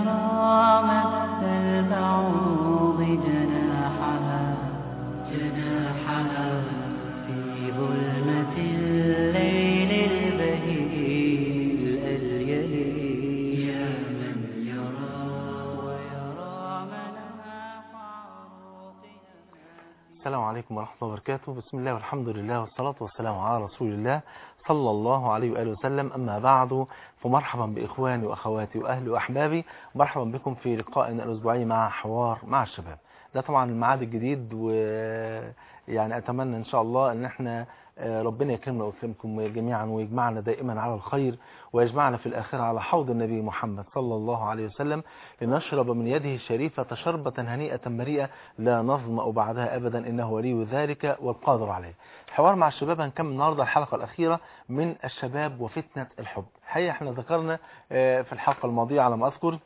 يرى مس البعوض جناحها جناحها في ظلمة الليل البهيج الأليل يا من يرى ويرى مناح عروقها السلام عليكم ورحمة الله وبركاته بسم الله والحمد لله والصلاة والسلام على رسول الله صلى الله عليه وآله وسلم أما بعد فمرحبا بإخواني وأخواتي وأهلي وأحبابي مرحبا بكم في لقائنا الأسبوعي مع حوار مع الشباب ده طبعا الميعاد الجديد ويعني أتمنى إن شاء الله أن احنا آه، ربنا يكرمنا ويكرمكم جميعا ويجمعنا دائما على الخير ويجمعنا في الآخرة على حوض النبي محمد صلى الله عليه وسلم لنشرب من يده الشريفة شربة هنيئة مريئة لا نظمأ بعدها أبدا إنه ولي ذلك والقادر عليه حوار مع الشباب هنكمل النهاردة الحلقة الأخيرة من الشباب وفتنة الحب حقيقة احنا ذكرنا آه، في الحلقة الماضية على ما أذكر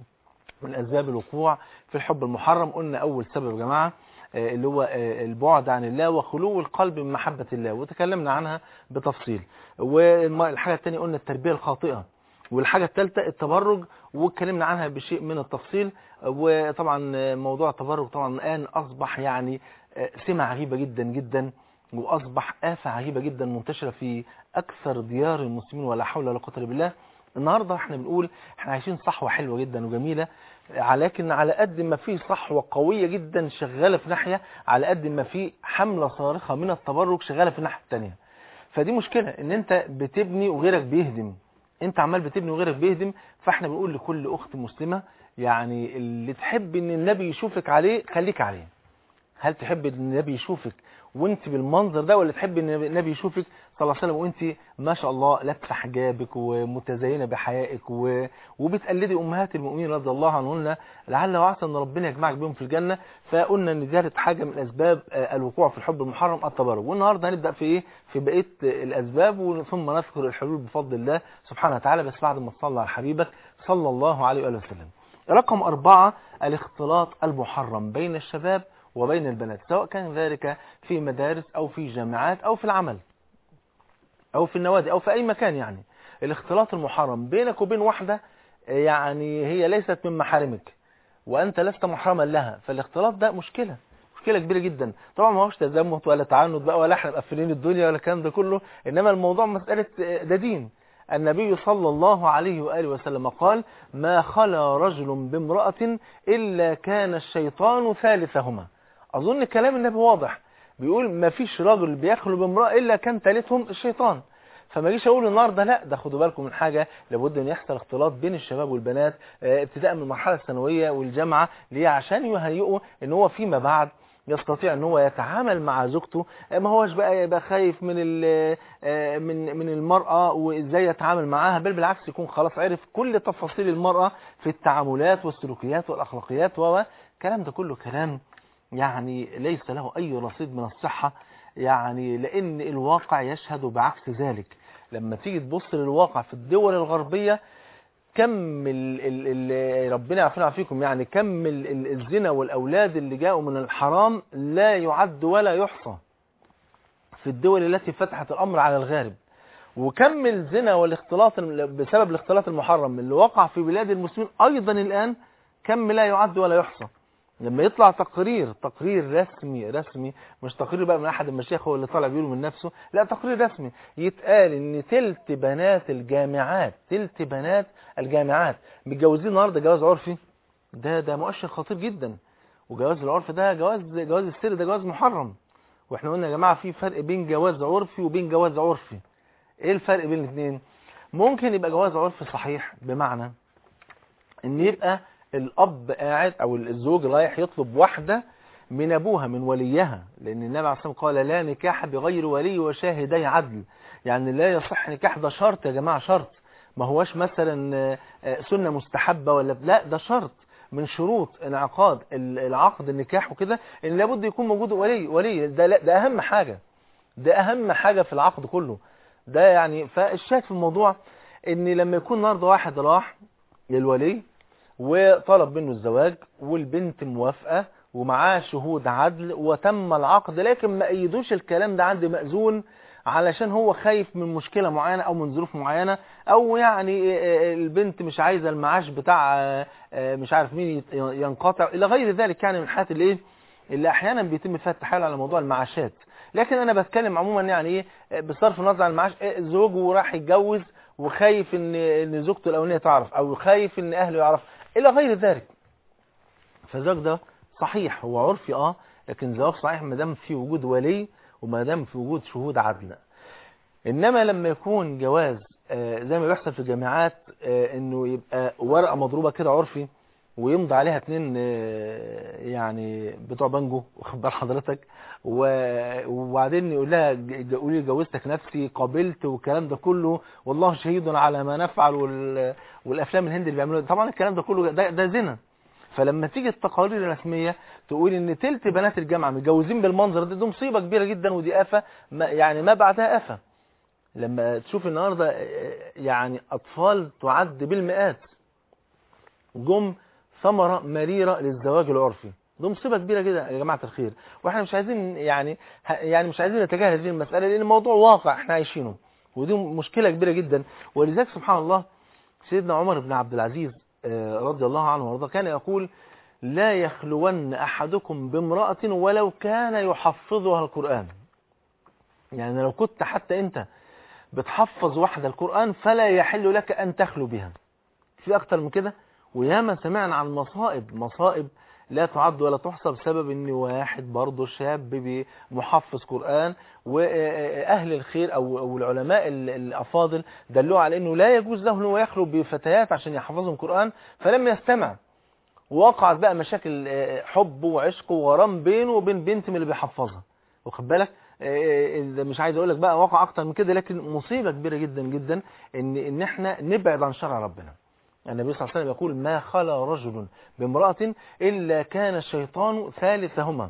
من أسباب الوقوع في الحب المحرم قلنا أول سبب يا جماعة آه، اللي هو آه، البعد عن الله وخلو القلب من محبة الله وتكلمنا عنها بتفصيل والحاجة الثانية قلنا التربية الخاطئة والحاجة الثالثة التبرج واتكلمنا عنها بشيء من التفصيل وطبعا آه، موضوع التبرج طبعا الآن أصبح يعني آه، سمة عجيبة جدا جدا وأصبح آفة عجيبة جدا منتشرة في أكثر ديار المسلمين ولا حول ولا قوة إلا بالله النهاردة احنا بنقول احنا عايشين صحوة حلوة جدا وجميلة لكن على قد ما في صحوة قوية جدا شغالة في ناحية على قد ما في حملة صارخة من التبرج شغالة في الناحية التانية فدي مشكلة ان انت بتبني وغيرك بيهدم انت عمال بتبني وغيرك بيهدم فاحنا بنقول لكل اخت مسلمة يعني اللي تحب ان النبي يشوفك عليه خليك عليه هل تحب ان النبي يشوفك وانت بالمنظر ده ولا تحب ان النبي يشوفك صلى الله عليه وسلم وانت ما شاء الله لابسه حجابك ومتزينه بحيائك و... وبتقلدي امهات المؤمنين رضي الله عنهن لعل وعسى ان ربنا يجمعك بهم في الجنه فقلنا ان دي حاجه من اسباب آه، الوقوع في الحب المحرم التبرج والنهارده هنبدا في ايه في بقيه الاسباب ثم نذكر الحلول بفضل الله سبحانه وتعالى بس بعد ما تصلي على حبيبك صلى الله عليه واله وسلم رقم أربعة الاختلاط المحرم بين الشباب وبين البنات سواء كان ذلك في مدارس أو في جامعات أو في العمل أو في النوادي أو في أي مكان يعني الاختلاط المحرم بينك وبين واحدة يعني هي ليست من محارمك وأنت لست محرما لها فالاختلاط ده مشكلة مشكلة كبيرة جدا طبعا ما هوش تزمت ولا تعنت بقى ولا احنا مقفلين الدنيا ولا الكلام ده كله إنما الموضوع مسألة ده دين النبي صلى الله عليه وآله وسلم قال ما خلا رجل بامرأة إلا كان الشيطان ثالثهما أظن كلام النبي واضح بيقول ما فيش راجل بيخلو بامرأة إلا كان ثالثهم الشيطان فما جيش اقول النهارده لا ده خدوا بالكم من حاجه لابد ان يحصل اختلاط بين الشباب والبنات آه، ابتداء من المرحله الثانويه والجامعه ليه عشان يهيئوا ان هو فيما بعد يستطيع ان هو يتعامل مع زوجته آه، ما هوش بقى يبقى خايف من ال- آه، من من المراه وازاي يتعامل معاها بل بالعكس يكون خلاص عرف كل تفاصيل المراه في التعاملات والسلوكيات والاخلاقيات والكلام ده كله كلام يعني ليس له أي رصيد من الصحة يعني لأن الواقع يشهد بعكس ذلك لما تيجي تبص للواقع في الدول الغربية كم ال ال ال ربنا يعافينا فيكم يعني كم ال ال الزنا والأولاد اللي جاءوا من الحرام لا يعد ولا يحصى في الدول التي فتحت الأمر على الغارب وكم الزنا والاختلاط بسبب الاختلاط المحرم اللي وقع في بلاد المسلمين أيضا الآن كم لا يعد ولا يحصى لما يطلع تقرير تقرير رسمي رسمي مش تقرير بقى من احد المشايخ هو اللي طالع بيقوله من نفسه لا تقرير رسمي يتقال ان تلت بنات الجامعات تلت بنات الجامعات متجوزين النهارده جواز عرفي ده ده مؤشر خطير جدا وجواز العرف ده جواز جواز السر ده جواز محرم واحنا قلنا يا جماعه في فرق بين جواز عرفي وبين جواز عرفي ايه الفرق بين الاثنين ممكن يبقى جواز عرفي صحيح بمعنى ان يبقى الاب قاعد او الزوج رايح يطلب واحده من ابوها من وليها لان النبي عليه الصلاه والسلام قال لا نكاح بغير ولي وشاهدي عدل يعني لا يصح نكاح ده شرط يا جماعه شرط ما هوش مثلا آه، آه، سنه مستحبه ولا لا ده شرط من شروط انعقاد ال- العقد النكاح وكده ان لابد يكون موجود ولي ولي ده لا- ده اهم حاجه ده اهم حاجه في العقد كله ده يعني فالشاهد في الموضوع ان لما يكون النهارده واحد راح للولي وطلب منه الزواج والبنت موافقة ومعاه شهود عدل وتم العقد لكن ما ايدوش الكلام ده عند مأذون علشان هو خايف من مشكلة معينة او من ظروف معينة او يعني البنت مش عايزة المعاش بتاع مش عارف مين ينقطع الى غير ذلك يعني من حالات الايه اللي احيانا بيتم فيها التحايل على موضوع المعاشات لكن انا بتكلم عموما يعني ايه بصرف النظر عن المعاش زوجه راح يتجوز وخايف ان ان زوجته الاولانيه تعرف او خايف ان اهله يعرف الى غير ذلك فالزواج ده صحيح هو عرفي اه لكن زواج صحيح ما دام في وجود ولي وما دام في وجود شهود عدل انما لما يكون جواز آه زي ما بيحصل في الجامعات آه انه يبقى ورقه مضروبه كده عرفي ويمضي عليها اتنين آه يعني بتوع بانجو واخد بال حضرتك وبعدين يقول لها قولي جوزتك نفسي قابلت والكلام ده كله والله شهيد على ما نفعل والافلام الهندي اللي بيعملوها طبعا الكلام ده كله ده, ده زنا فلما تيجي التقارير الرسميه تقول ان تلت بنات الجامعه متجوزين بالمنظر ده دي مصيبه كبيره جدا ودي افه يعني ما بعدها افه لما تشوف النهارده يعني اطفال تعد بالمئات جم ثمره مريره للزواج العرفي دي مصيبه كبيره جدا يا جماعه الخير واحنا مش عايزين يعني يعني مش عايزين نتجاهل هذه المساله لان الموضوع واقع احنا عايشينه ودي مشكله كبيره جدا ولذلك سبحان الله سيدنا عمر بن عبد العزيز رضي الله عنه وارضاه كان يقول لا يخلون احدكم بامراه ولو كان يحفظها القران يعني لو كنت حتى انت بتحفظ واحده القران فلا يحل لك ان تخلو بها في اكتر من كده وياما سمعنا عن مصائب مصائب لا تعد ولا تحصى بسبب ان واحد برضه شاب محفظ قرآن واهل الخير او او العلماء الافاضل دلوه على انه لا يجوز له انه يخلو بفتيات عشان يحفظهم قرآن فلم يستمع وقعت بقى مشاكل حب وعشق وغرام بينه وبين بنت من اللي بيحفظها واخد بالك مش عايز اقول لك بقى واقع اكتر من كده لكن مصيبه كبيره جدا جدا ان ان احنا نبعد عن شرع ربنا النبي صلى الله عليه وسلم يقول ما خلا رجل بامرأة إلا كان الشيطان ثالثهما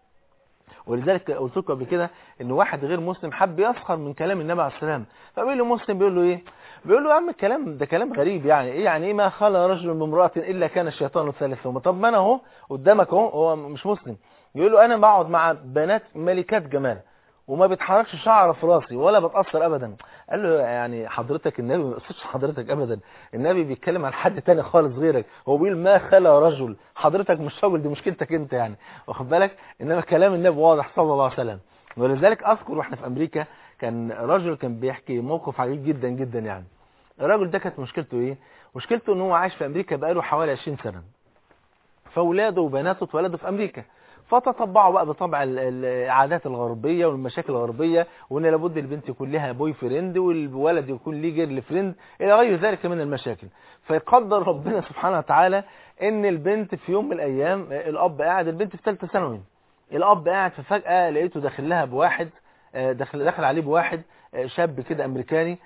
ولذلك قلت لكم قبل كده ان واحد غير مسلم حب يسخر من كلام النبي عليه السلام فبيقول له مسلم بيقول له ايه بيقول له يا عم الكلام ده كلام غريب يعني ايه يعني ايه ما خلا رجل بامرأة الا كان الشيطان ثالثهما طب ما انا اهو قدامك اهو هو مش مسلم يقول له انا بقعد مع بنات ملكات جمال وما بيتحركش شعر في راسي ولا بتأثر ابدا قال له يعني حضرتك النبي ما يقصدش حضرتك ابدا النبي بيتكلم عن حد تاني خالص غيرك هو بيقول ما خلا رجل حضرتك مش راجل دي مشكلتك انت يعني واخد بالك انما كلام النبي واضح صلى الله عليه وسلم ولذلك اذكر واحنا في امريكا كان رجل كان بيحكي موقف عجيب جدا جدا يعني الراجل ده كانت مشكلته ايه مشكلته ان هو عايش في امريكا بقاله حوالي 20 سنه فاولاده وبناته اتولدوا في امريكا فتطبعوا بقى بطبع العادات الغربية والمشاكل الغربية وان لابد البنت يكون لها بوي فريند والولد يكون ليه جيرل فريند الى غير ذلك من المشاكل فيقدر ربنا سبحانه وتعالى ان البنت في يوم من الايام الاب قاعد البنت في ثالثه ثانوي الاب قاعد ففجأة لقيته داخل لها بواحد داخل داخل عليه بواحد شاب كده امريكاني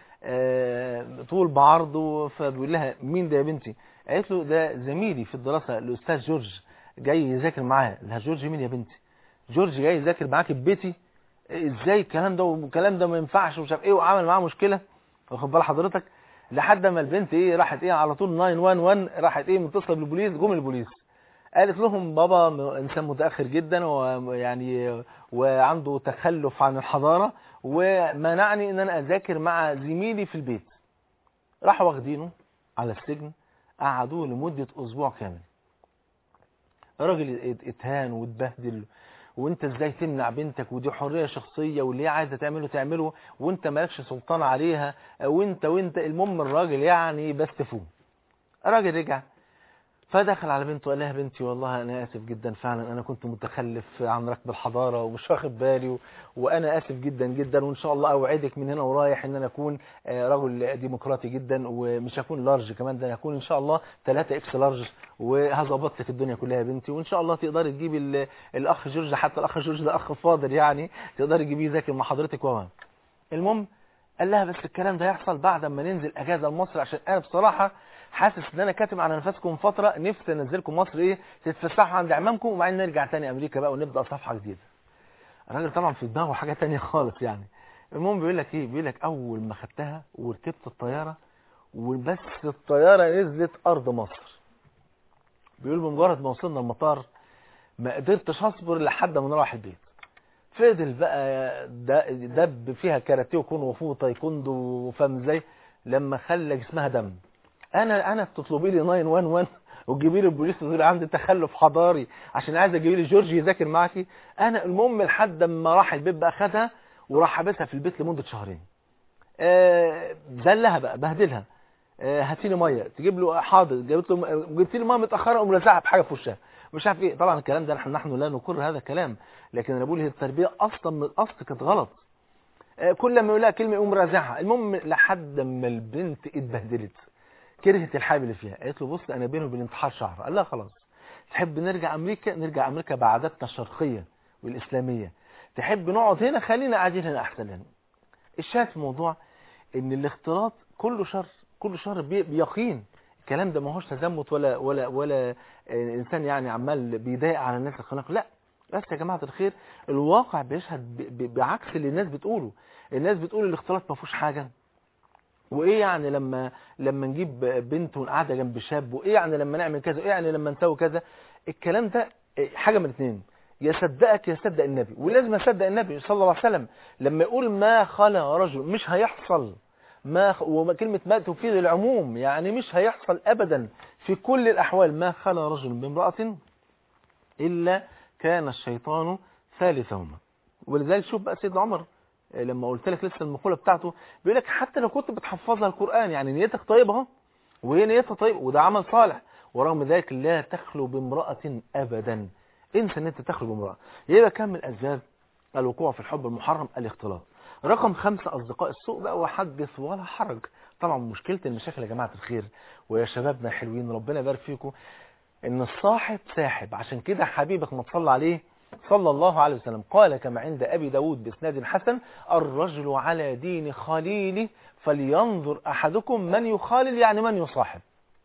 طول بعرضه فبيقول لها مين ده يا بنتي قالت له ده زميلي في الدراسة الاستاذ جورج جاي يذاكر معايا لا جورج مين يا بنتي جورج جاي يذاكر معاك في بيتي ازاي الكلام ده والكلام ده ما ينفعش ومش عارف ايه وعمل معاه مشكله واخد بال حضرتك لحد ما البنت ايه راحت ايه على طول 911 راحت ايه متصله بالبوليس جم البوليس قالت لهم بابا انسان متاخر جدا ويعني وعنده تخلف عن الحضاره ومنعني ان انا اذاكر مع زميلي في البيت راحوا واخدينه على السجن قعدوه لمده اسبوع كامل راجل اتهان واتبهدل وانت ازاي تمنع بنتك ودي حريه شخصيه واللي هي عايزه تعمله تعمله وانت مالكش سلطان عليها وانت وانت المهم الراجل يعني بس فوق الراجل رجع فدخل على بنته قال لها بنتي والله انا اسف جدا فعلا انا كنت متخلف عن ركب الحضاره ومش واخد بالي وانا اسف جدا جدا وان شاء الله اوعدك من هنا ورايح ان انا اكون رجل ديمقراطي جدا ومش هكون لارج كمان ده هكون ان شاء الله 3 اكس لارج وهظبط لك الدنيا كلها يا بنتي وان شاء الله تقدري تجيبي الاخ جورج حتى الاخ جورج ده اخ فاضل يعني تقدري تجيبيه يذاكر مع حضرتك وما المهم قال لها بس الكلام ده يحصل بعد ما ننزل اجازه لمصر عشان انا بصراحه حاسس ان انا كاتم على نفسكم فتره نفسي انزلكم مصر ايه تتفسحوا عند عمامكم وبعدين نرجع تاني امريكا بقى ونبدا صفحه جديده الراجل طبعا في دماغه حاجه تانية خالص يعني المهم بيقول لك ايه بيقول لك اول ما خدتها وركبت الطياره وبس الطياره نزلت ارض مصر بيقول بمجرد ما وصلنا المطار ما قدرتش اصبر لحد ما نروح البيت فضل بقى د- دب فيها كاراتيه وكون وفو تايكوندو وفاهم ازاي لما خلى جسمها دم انا انا تطلبي لي 911 وتجيبي لي البوليس تقولي لي عندي تخلف حضاري عشان عايزه تجيبي لي جورج يذاكر معاكي انا المهم لحد ما راح البيت بقى خدها وراح حابسها في البيت لمده شهرين آه، ذلها بقى بهدلها آه، هاتي لي ميه تجيب له حاضر جابت له جبت لي ميه متاخره قوم رازعها بحاجه في وشها مش عارف ايه طبعا الكلام ده نحن نحن لا نقر هذا الكلام لكن انا بقول هي التربيه اصلا من الاصل كانت غلط آه، كل ما يقول لها كلمه يقوم رازعها المهم لحد ما البنت اتبهدلت كرهت الحامل اللي فيها قالت له بص انا بيني وبين انتحار شعر قال لها خلاص تحب نرجع امريكا نرجع امريكا بعاداتنا الشرقيه والاسلاميه تحب نقعد هنا خلينا قاعدين هنا احسن لنا الشاهد في الموضوع ان الاختلاط كله شر كله شر بي- بيقين الكلام ده ما هوش تزمت ولا ولا ولا آه، انسان يعني عمال بيضايق على الناس الخلاق لا بس يا جماعه الخير الواقع بيشهد ب- ب- بعكس اللي الناس بتقوله الناس بتقول الاختلاط ما فيهوش حاجه وايه يعني لما لما نجيب بنت ونقعدها جنب شاب وايه يعني لما نعمل كذا وايه يعني لما نسوي كذا الكلام ده إيه، حاجه من اثنين يا صدقك يا صدق النبي ولازم اصدق النبي صلى الله عليه وسلم لما يقول ما خلا رجل مش هيحصل ما خ- وكلمه ما تفيد العموم يعني مش هيحصل ابدا في كل الاحوال ما خلا رجل بامراه الا كان الشيطان ثالثهما ولذلك شوف بقى سيدنا عمر آه، لما قلت لك لسه المقوله بتاعته بيقول لك حتى لو كنت بتحفظها القران يعني نيتك طيبه اهو وهي نيتها طيبه وده عمل صالح ورغم ذلك لا تخلو بامراه ابدا انسى ان انت تخلو بامراه يبقى كم من الاسباب الوقوع في الحب المحرم الاختلاط رقم خمسة أصدقاء السوء بقى وحدث ولا حرج طبعا مشكلة المشاكل يا جماعة الخير ويا شبابنا حلوين ربنا يبارك فيكم ان الصاحب ساحب عشان كده حبيبك ما تصلى عليه صلى الله عليه وسلم قال كما عند أبي داود بإسناد حسن الرجل على دين خليله فلينظر أحدكم من يخالل يعني من يصاحب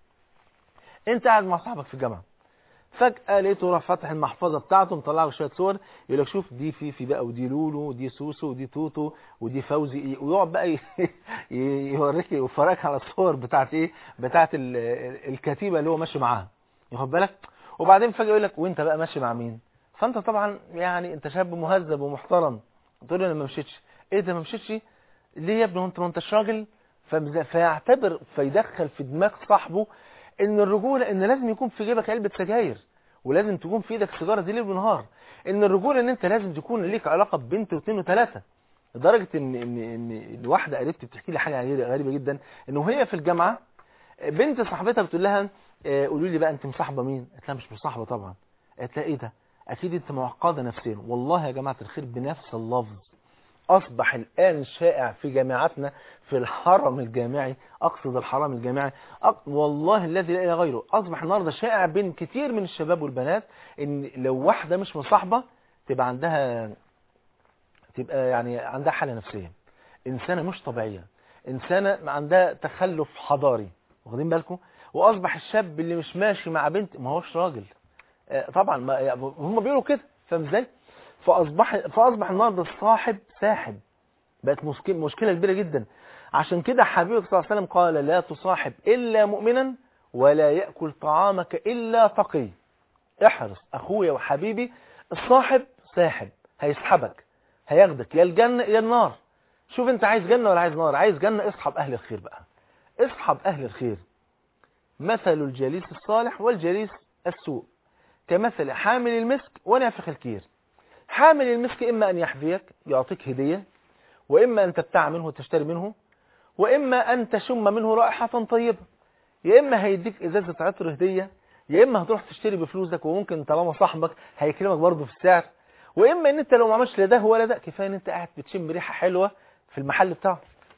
انت قاعد مع صاحبك في الجامعة فجأة لقيته راح فاتح المحفظة بتاعته مطلع لك شوية صور يقول لك شوف دي فيفي بقى ودي لولو ودي سوسو ودي توتو ودي فوزي ويقعد بقى ي- ي- يوريك يفرجك على الصور بتاعت ايه بتاعت ال- ال- الكتيبة اللي هو ماشي معاها ياخد بالك وبعدين فجأة يقول لك وانت بقى ماشي مع مين فانت طبعا يعني انت شاب مهذب ومحترم تقول له انا ما مشيتش ايه ده ما مشيتش ليه يا ابني وانت ما انتش راجل فمز- فيعتبر فيدخل في دماغ صاحبه ان الرجوله ان لازم يكون في جيبك علبه سجاير ولازم تكون في ايدك سيجاره دي ليل ونهار ان الرجوله ان انت لازم تكون ليك علاقه ببنت واثنين وثلاثه لدرجه ان ان ان الواحده قريبتي بتحكي لي حاجه غريبه غريبة جدا ان وهي في الجامعه بنت صاحبتها بتقول لها آه، قولوا لي بقى انت مصاحبه مين قالت لها مش مصاحبه طبعا قالت لها ايه ده اكيد انت معقده نفسيا والله يا جماعه الخير بنفس اللفظ أصبح الآن شائع في جامعاتنا في الحرم الجامعي أقصد الحرم الجامعي أق... والله الذي لا إله غيره أصبح النهاردة شائع بين كتير من الشباب والبنات إن لو واحدة مش مصاحبة تبقى عندها تبقى يعني عندها حالة نفسية إنسانة مش طبيعية إنسانة عندها تخلف حضاري واخدين بالكم وأصبح الشاب اللي مش ماشي مع بنت ما هوش راجل آه، طبعا ما يعني هم بيقولوا كده فاهم ازاي فاصبح فاصبح النهارده الصاحب ساحب بقت مشكله مشكله كبيره جدا عشان كده حبيبك صلى الله عليه وسلم قال لا تصاحب الا مؤمنا ولا ياكل طعامك الا تقي احرص اخويا وحبيبي الصاحب ساحب هيسحبك هياخدك يا الجنه يا النار شوف انت عايز جنه ولا عايز نار عايز جنه اصحب اهل الخير بقى اصحب اهل الخير مثل الجليس الصالح والجليس السوء كمثل حامل المسك ونافخ الكير حامل المسك إما أن يحذيك يعطيك هدية وإما أن تبتاع منه وتشتري منه وإما أن تشم منه رائحة طيبة يا إما هيديك إزازة عطر هدية يا إما هتروح تشتري بفلوسك وممكن طالما صاحبك هيكلمك برضه في السعر وإما أن أنت لو ما عملش لا ده ولا ده كفاية أن أنت قاعد بتشم ريحة حلوة في المحل بتاعه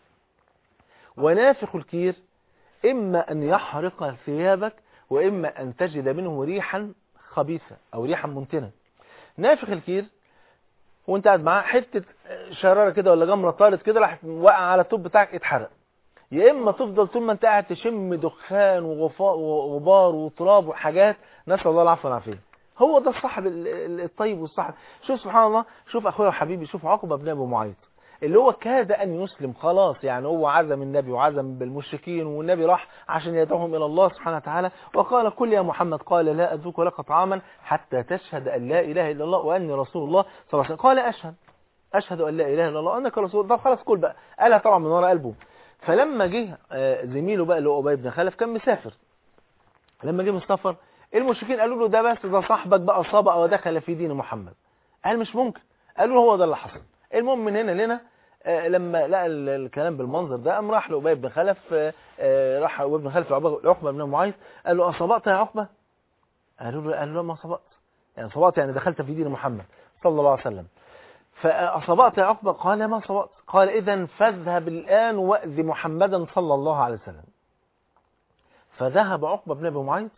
ونافخ الكير إما أن يحرق ثيابك وإما أن تجد منه ريحا خبيثة أو ريحا منتنة نافخ الكير وانت قاعد معاه حته شراره كده ولا جمره طارت كده راح وقع على التوب بتاعك اتحرق يا اما تفضل طول ما انت قاعد تشم دخان وغفاء وغبار وتراب وحاجات نسال الله العفو والعافيه هو ده الصاحب ال- ال- الطيب والصاحب شوف سبحان الله شوف اخويا وحبيبي شوف عقبه بن ابي معيط اللي هو كاد أن يسلم خلاص يعني هو عزم النبي وعزم بالمشركين والنبي راح عشان يدعوهم إلى الله سبحانه وتعالى وقال كل يا محمد قال لا أذوق لك طعاما حتى تشهد أن لا إله إلا الله وأني رسول الله صلى الله عليه وسلم قال أشهد أشهد أن لا إله إلا الله وأنك رسول الله طب خلاص كل بقى قالها طبعا من وراء قلبه فلما جه آه، زميله بقى اللي هو أبي بن خلف كان مسافر لما جه من السفر المشركين قالوا له ده بس ده صاحبك بقى صابأ ودخل في دين محمد قال مش ممكن قالوا له هو ده اللي حصل المهم من هنا لهنا آه، لما لقى ال- الكلام بالمنظر ده قام راح لأبي بن خلف آه، آه، راح أبي بن خلف لعقبة لعقبة بن معيط قال له أصابت يا عقبة قالوا له قال له ما صبأت يعني صبأت يعني دخلت في دين محمد صلى الله عليه وسلم فأصبأت يا عقبة قال ما صبأت قال إذا فاذهب الآن وأذ محمدا صلى الله عليه وسلم فذهب عقبة بن أبي معيط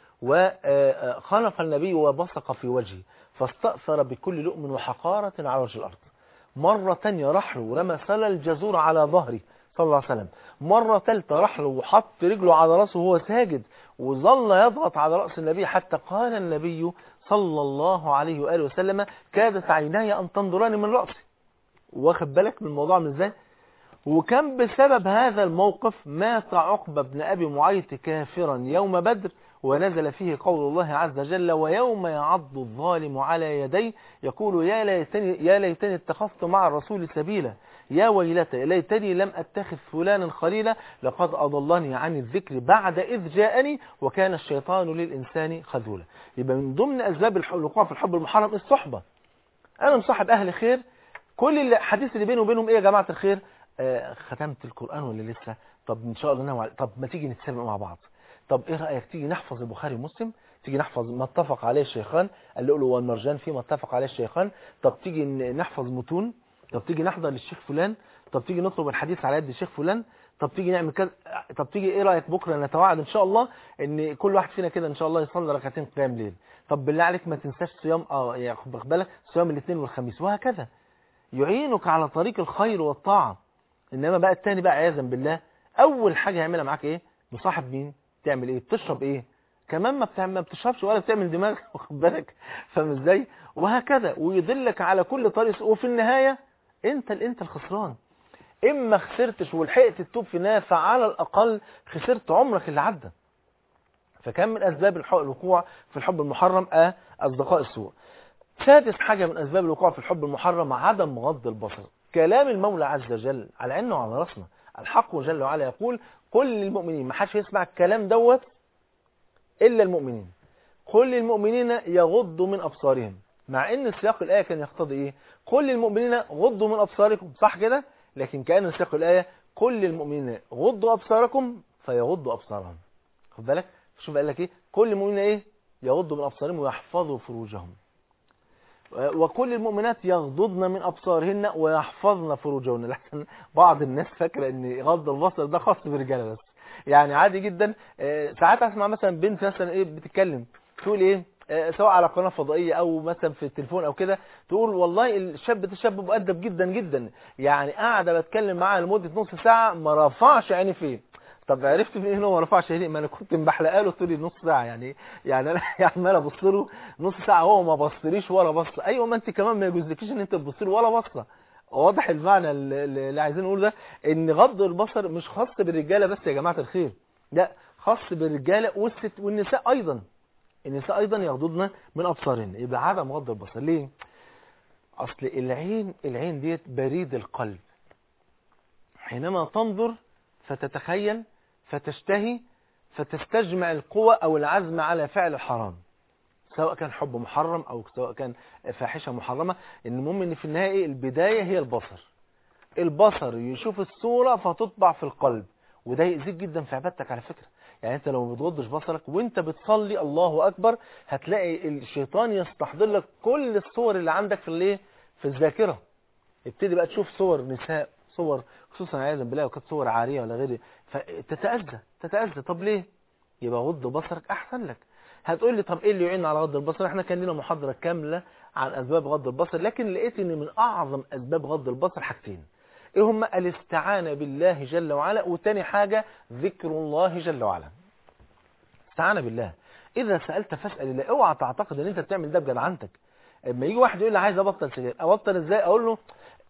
وخلف النبي وبصق في وجهه فاستأثر بكل لؤم وحقارة على وجه الأرض مرة تانية راح له ورمى سل الجزور على ظهره صلى الله عليه وسلم مرة ثالثة راح له وحط رجله على رأسه وهو ساجد وظل يضغط على رأس النبي حتى قال النبي صلى الله عليه وآله وسلم كادت عيناي أن تنظران من رأسي واخد بالك من الموضوع من ازاي وكان بسبب هذا الموقف مات عقبة بن أبي معيط كافرا يوم بدر ونزل فيه قول الله عز وجل ويوم يعض الظالم على يديه يقول يا ليتني, يا ليتني اتخذت مع الرسول سبيلا يا ويلتى ليتني لم أتخذ فلانا خليلا لقد أضلني عن الذكر بعد إذ جاءني وكان الشيطان للإنسان خذولا يبقى من ضمن أسباب الح- الوقوع في الحب المحرم الصحبة أنا مصاحب أهل خير كل الحديث اللي بيني وبينهم إيه يا جماعة الخير آه ختمت القرآن ولا لسه طب إن شاء الله ناوي على- طب ما تيجي نتسابق مع بعض طب إيه رأيك تيجي نحفظ البخاري ومسلم تيجي نحفظ ما اتفق عليه الشيخان اللؤلؤ والمرجان فيما اتفق عليه الشيخان طب تيجي ن- نحفظ متون طب تيجي نحضر للشيخ فلان طب تيجي نطلب الحديث على يد الشيخ فلان طب تيجي نعمل كذا طب تيجي ايه رايك بكره نتوعد ان شاء الله ان كل واحد فينا كده ان شاء الله يصلي ركعتين قيام ليل طب بالله عليك ما تنساش صيام اه يعني خد بالك صيام الاثنين والخميس وهكذا يعينك على طريق الخير والطاعه انما بقى التاني بقى عياذا بالله اول حاجه يعملها معاك ايه مصاحب مين تعمل ايه بتشرب ايه كمان ما بتعمل ما بتشربش ولا بتعمل دماغ واخد بالك فاهم ازاي وهكذا ويدلك على كل طريق وفي النهايه انت ال- انت الخسران اما خسرتش ولحقت تتوب في النهايه فعلى الاقل خسرت عمرك اللي عدى فكان من اسباب الح- الوقوع في الحب المحرم آه اصدقاء السوء سادس حاجه من اسباب الوقوع في الحب المحرم عدم غض البصر كلام المولى عز وجل على عيننا وعلى راسنا الحق جل وعلا يقول قل للمؤمنين ما حدش يسمع الكلام دوت الا المؤمنين قل للمؤمنين يغضوا من ابصارهم مع ان سياق الايه كان يقتضي ايه قل للمؤمنين غضوا من ابصاركم صح كده لكن كان سياق الايه قل للمؤمنين غضوا ابصاركم فيغضوا ابصارهم خد بالك شوف قال لك ايه كل المؤمنين ايه يغضوا من ابصارهم ويحفظوا فروجهم وكل المؤمنات يغضضن من ابصارهن ويحفظن فروجهن لحسن بعض الناس فاكره ان غض البصر ده خاص بالرجاله بس يعني عادي جدا آه، ساعات اسمع مثلا بنت مثلا ايه بتتكلم تقول ايه آه، سواء على قناه فضائيه او مثلا في التليفون او كده تقول والله الشاب ده شاب مؤدب جدا جدا يعني قاعده بتكلم معاه لمده نص ساعه ما رفعش عيني فيه طب عرفت منين ان هو ما رفعش عيني ما انا كنت مبحلقه له طول نص ساعه يعني يعني انا عمال ابص له نص ساعه هو ما بصليش ولا بصه ايوه ما انت كمان ما يجوزلكيش ان انت تبص له ولا بصه واضح المعنى اللي اللي عايزين نقوله ده ان غض البصر مش خاص بالرجاله بس يا جماعه الخير لا خاص بالرجاله والست والنساء ايضا النساء ايضا يغضضن من ابصارهن يبقى عدم غض البصر ليه اصل العين العين ديت بريد القلب حينما تنظر فتتخيل فتشتهي فتستجمع القوة او العزم على فعل الحرام سواء كان حب محرم او سواء كان فاحشة محرمة المهم ان في النهاية البداية هي البصر البصر يشوف الصورة فتطبع في القلب وده يأذيك جدا في عبادتك على فكرة يعني انت لو ما بتغضش بصرك وانت بتصلي الله اكبر هتلاقي الشيطان يستحضر لك كل الصور اللي عندك في الايه في الذاكرة ابتدي بقى تشوف صور نساء صور خصوصا عياذا بالله وكانت صور عارية ولا غيره فتتأذى تتأذى طب ليه يبقى غض بصرك احسن لك هتقول لي طب ايه اللي يعين على غض البصر احنا كان لنا محاضرة كاملة عن اسباب غض البصر لكن لقيت ان من اعظم اسباب غض البصر حاجتين ايه هما الاستعانة بالله جل وعلا وتاني حاجة ذكر الله جل وعلا استعانة بالله اذا سألت فاسأل الله اوعى تعتقد ان انت بتعمل ده بجدعنتك اما يجي واحد يقول لي عايز ابطل سجاير ابطل ازاي اقول له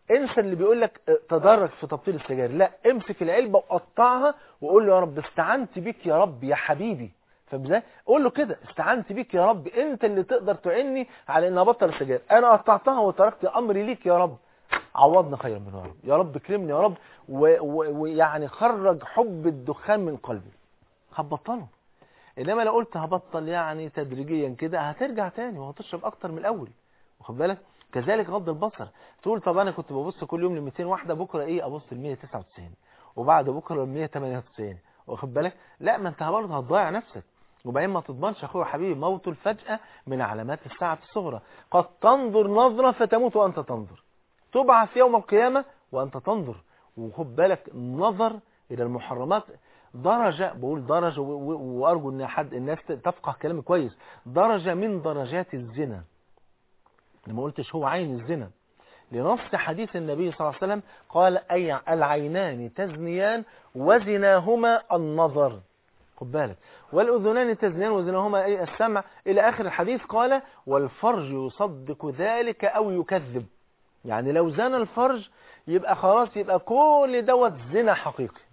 انسى اللي بيقول لك تدرج في تبطيل السجاير لا امسك العلبه وقطعها وقول له يا رب استعنت بيك يا رب يا حبيبي فبزاي قول له كده استعنت بيك يا رب انت اللي تقدر تعيني على ان ابطل السجاير انا قطعتها وتركت امري ليك يا رب عوضنا خيرا منه يا رب يا رب كرمني يا رب ويعني خرج حب الدخان من قلبي هبطله انما لو قلت هبطل يعني تدريجيا كده هترجع تاني وهتشرب اكتر من الاول واخد بالك كذلك غض البصر تقول طب انا كنت ببص كل يوم ل 200 واحده بكره ايه ابص ل 199 وبعد بكره ل 198 واخد بالك لا ما انت برضه هتضيع نفسك وبعدين ما تضمنش اخويا حبيبي موت الفجأة من علامات الساعة الصغرى قد تنظر نظرة فتموت وانت تنظر تبعث يوم القيامة وانت تنظر وخد بالك النظر الى المحرمات درجة بقول درجة وارجو ان حد الناس تفقه كلامي كويس درجة من درجات الزنا لما قلتش هو عين الزنا لنص حديث النبي صلى الله عليه وسلم قال أي العينان تزنيان وزناهما النظر خد بالك والأذنان تزنيان وزناهما أي السمع إلى آخر الحديث قال والفرج يصدق ذلك أو يكذب يعني لو زنى الفرج يبقى خلاص يبقى كل دوت زنا حقيقي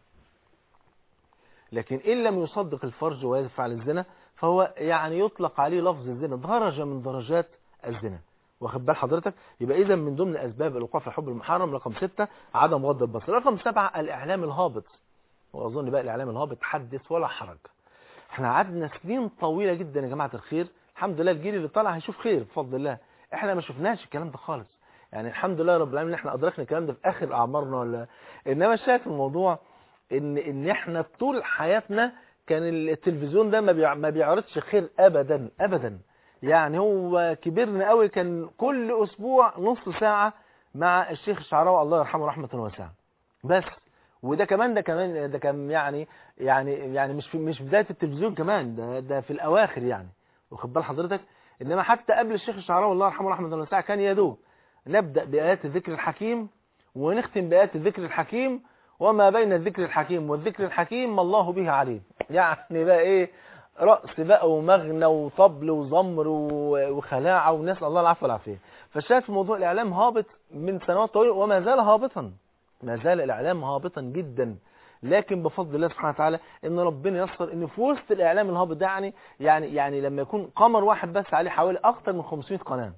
لكن إن لم يصدق الفرج ويفعل الزنا فهو يعني يطلق عليه لفظ الزنا درجة من درجات الزنا واخد بال حضرتك يبقى اذا من ضمن اسباب الوقوع في الحب المحرم رقم ستة عدم غض البصر رقم سبعة الاعلام الهابط واظن بقى الاعلام الهابط حدث ولا حرج احنا قعدنا سنين طويله جدا يا جماعه الخير الحمد لله الجيل اللي طالع هيشوف خير بفضل الله احنا ما شفناش الكلام ده خالص يعني الحمد لله رب العالمين احنا ادركنا الكلام ده في اخر اعمارنا ولا انما شايف الموضوع ان ان احنا طول حياتنا كان التلفزيون ده ما ما بيعرضش خير ابدا ابدا يعني هو كبرنا قوي كان كل اسبوع نص ساعة مع الشيخ الشعراوي الله يرحمه رحمة واسعة بس وده كمان ده كمان ده كان يعني يعني يعني مش في مش بداية التلفزيون كمان ده ده في الاواخر يعني واخد بال حضرتك انما حتى قبل الشيخ الشعراوي الله يرحمه رحمة واسعة كان يا دوب نبدا بايات الذكر الحكيم ونختم بايات الذكر الحكيم وما بين الذكر الحكيم والذكر الحكيم ما الله به عليم يعني بقى ايه رأس بقى ومغنى وطبل وزمر وخلاعة ونسأل الله العفو والعافية فشايف موضوع الإعلام هابط من سنوات طويلة وما زال هابطا ما زال الإعلام هابطا جدا لكن بفضل الله سبحانه وتعالى ان ربنا يسر ان في وسط الاعلام الهابط ده يعني يعني يعني لما يكون قمر واحد بس عليه حوالي اكتر من 500 قناه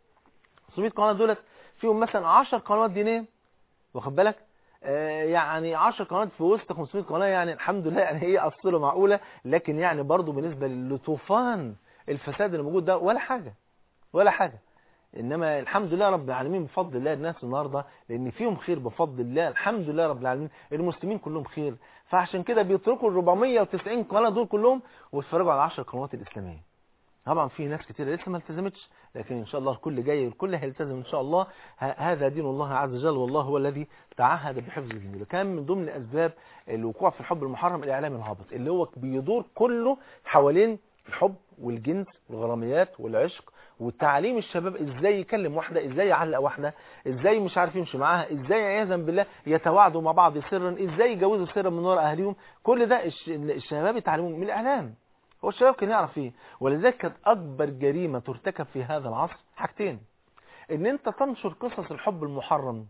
500 قناه دولت فيهم مثلا 10 قنوات دينيه واخد بالك يعني 10 قنوات في وسط 500 قناة يعني الحمد لله يعني هي أصله معقولة لكن يعني برضو بالنسبة لطوفان الفساد اللي موجود ده ولا حاجة ولا حاجة إنما الحمد لله رب العالمين بفضل الله الناس النهاردة لأن فيهم خير بفضل الله الحمد لله رب العالمين المسلمين كلهم خير فعشان كده بيتركوا ال 490 قناة دول كلهم ويتفرجوا على 10 قنوات الإسلامية طبعا في ناس كتير لسه ما التزمتش لكن ان شاء الله الكل جاي والكل هيلتزم ان شاء الله هذا دين الله عز وجل والله هو الذي تعهد بحفظ دينه كان من ضمن اسباب الوقوع في الحب المحرم الاعلام الهابط اللي هو بيدور كله حوالين الحب والجنس والغراميات والعشق وتعليم الشباب ازاي يكلم واحده ازاي يعلق واحده ازاي مش عارف يمشي معاها ازاي عياذا بالله يتواعدوا مع بعض سرا ازاي يجوزوا سرا من وراء اهاليهم كل ده الشباب يتعلموه من الاعلام هو الشباب كان يعرف ايه ولذلك كانت اكبر جريمة ترتكب في هذا العصر حاجتين ان انت تنشر قصص الحب المحرم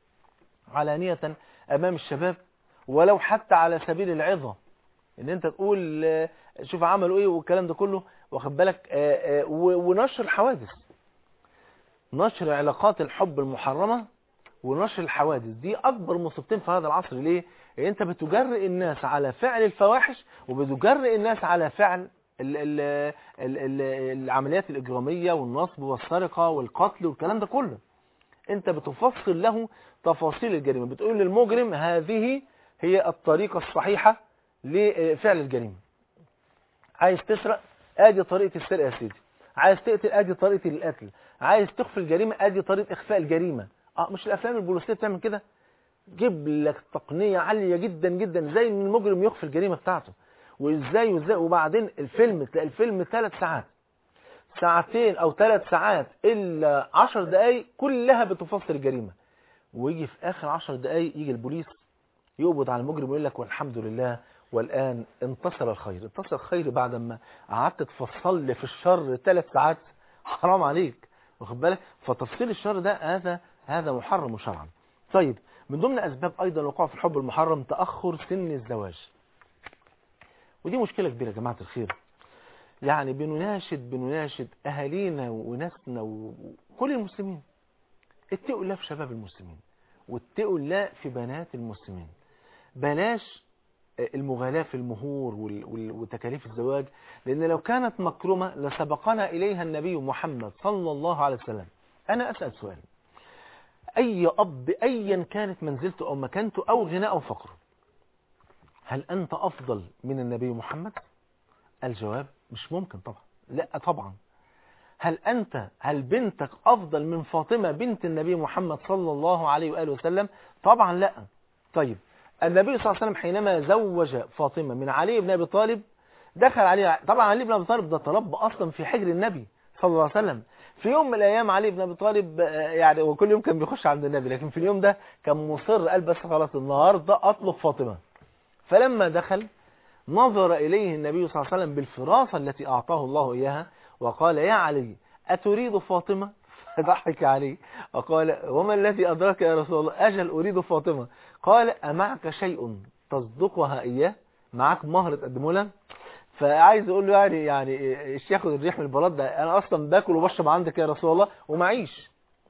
علانية امام الشباب ولو حتى على سبيل العظة ان انت تقول شوف عملوا ايه والكلام ده كله واخد بالك ونشر الحوادث نشر علاقات الحب المحرمة ونشر الحوادث دي اكبر مصيبتين في هذا العصر ليه انت بتجرئ الناس على فعل الفواحش وبتجرئ الناس على فعل ال ال ال ال العمليات الإجرامية والنصب والسرقة والقتل والكلام ده كله انت بتفصل له تفاصيل الجريمة بتقول للمجرم هذه هي الطريقة الصحيحة لفعل الجريمة عايز تسرق ادي طريقة السرقة يا سيدي عايز تقتل ادي طريقة القتل عايز تخفي الجريمة ادي طريقة اخفاء الجريمة اه مش الافلام البوليسية بتعمل كده جيب لك تقنية عالية جدا جدا زي ان المجرم يخفي الجريمة بتاعته وازاي وازاي وبعدين الفيلم تلاقي الفيلم ثلاث ساعات ساعتين او ثلاث ساعات الا عشر دقايق كلها بتفسر الجريمة ويجي في اخر عشر دقايق يجي البوليس يقبض على المجرم ويقول لك والحمد لله والان انتصر الخير انتصر الخير بعد ما قعدت تفصل لي في الشر ثلاث ساعات حرام عليك واخد بالك فتفصيل الشر ده هذا هذا محرم شرعا طيب من ضمن أسباب أيضا الوقوع في الحب المحرم تأخر سن الزواج ودي مشكلة كبيرة يا جماعة الخير يعني بنناشد بنناشد أهالينا وناسنا وكل المسلمين اتقوا الله في شباب المسلمين واتقوا الله في بنات المسلمين بلاش المغالاة في المهور وال- وال- وتكاليف الزواج لأن لو كانت مكرمة لسبقنا إليها النبي محمد صلى الله عليه وسلم أنا أسأل سؤال أي أب أيا كانت منزلته أو مكانته أو غناء أو فقر هل أنت أفضل من النبي محمد الجواب مش ممكن طبعا لا طبعا هل أنت هل بنتك أفضل من فاطمة بنت النبي محمد صلى الله عليه وآله وسلم طبعا لا طيب النبي صلى الله عليه وسلم حينما زوج فاطمة من علي بن أبي طالب دخل علي طبعا علي بن أبي طالب ده تربى أصلا في حجر النبي صلى الله عليه وسلم في يوم من الأيام علي بن أبي طالب آه، يعني وكل يوم كان بيخش عند النبي لكن في اليوم ده كان مصر قال بس خلاص النهاردة أطلب فاطمة فلما دخل نظر إليه النبي صلى الله عليه وسلم بالفراسة التي أعطاه الله إياها وقال يا علي أتريد فاطمة فضحك عليه وقال وما الذي أدرك يا رسول الله أجل أريد فاطمة قال أمعك شيء تصدقها إياه معك مهر تقدمه لها فعايز اقول له يعني يعني ايش ياخد الريح من البلاد ده انا اصلا باكل وبشرب عندك يا رسول الله ومعيش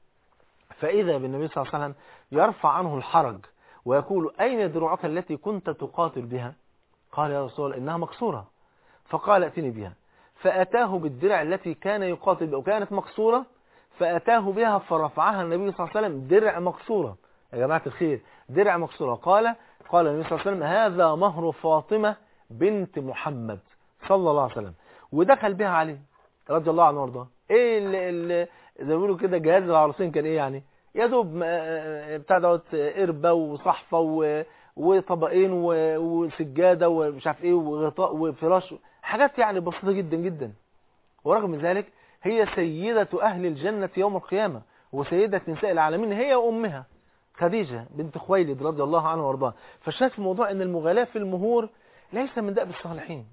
فاذا بالنبي صلى الله عليه وسلم يرفع عنه الحرج ويقول اين دروعك التي كنت تقاتل بها قال يا رسول الله انها مكسوره فقال ائتني بها فاتاه بالدرع التي كان يقاتل بها وكانت مكسوره فاتاه بها فرفعها النبي صلى الله عليه وسلم درع مكسوره يا جماعه الخير درع مكسوره قال قال النبي صلى الله عليه وسلم هذا مهر فاطمه بنت محمد صلى الله عليه وسلم ودخل بها عليه رضي الله عنه وارضاه ايه اللي اللي زي ما بيقولوا كده جهاز العروسين كان ايه يعني يا دوب آه، بتاع دوت قربه وصحفه و- وطبقين و- وسجاده ومش عارف ايه وغطاء وفراش حاجات يعني بسيطه جدا جدا ورغم ذلك هي سيدة أهل الجنة يوم القيامة وسيدة نساء العالمين هي وأمها خديجة بنت خويلد رضي الله عنها وارضاها فالشاهد في الموضوع أن المغالاة في المهور ليس من دأب الصالحين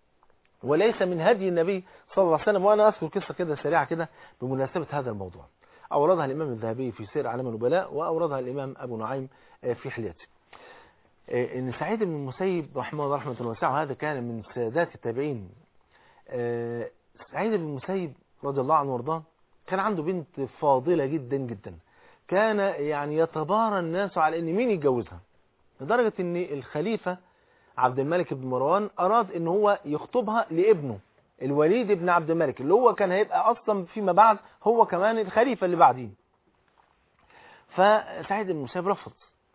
وليس من هدي النبي صلى الله عليه وسلم وأنا أذكر قصة كده سريعة كده بمناسبة هذا الموضوع أوردها الإمام الذهبي في سير أعلام النبلاء وأوردها الإمام أبو نعيم آه، في حليته آه، إن سعيد بن المسيب رحمه الله رحمة واسعة وهذا كان من سادات التابعين آه، سعيد بن المسيب رضي الله عنه وارضاه كان عنده بنت فاضلة جدا جدا كان يعني يتبارى الناس على ان مين يتجوزها لدرجة ان الخليفة عبد الملك بن مروان اراد ان هو يخطبها لابنه الوليد بن عبد الملك اللي هو كان هيبقى اصلا فيما بعد هو كمان الخليفة اللي بعديه فسعيد بن المسيب رفض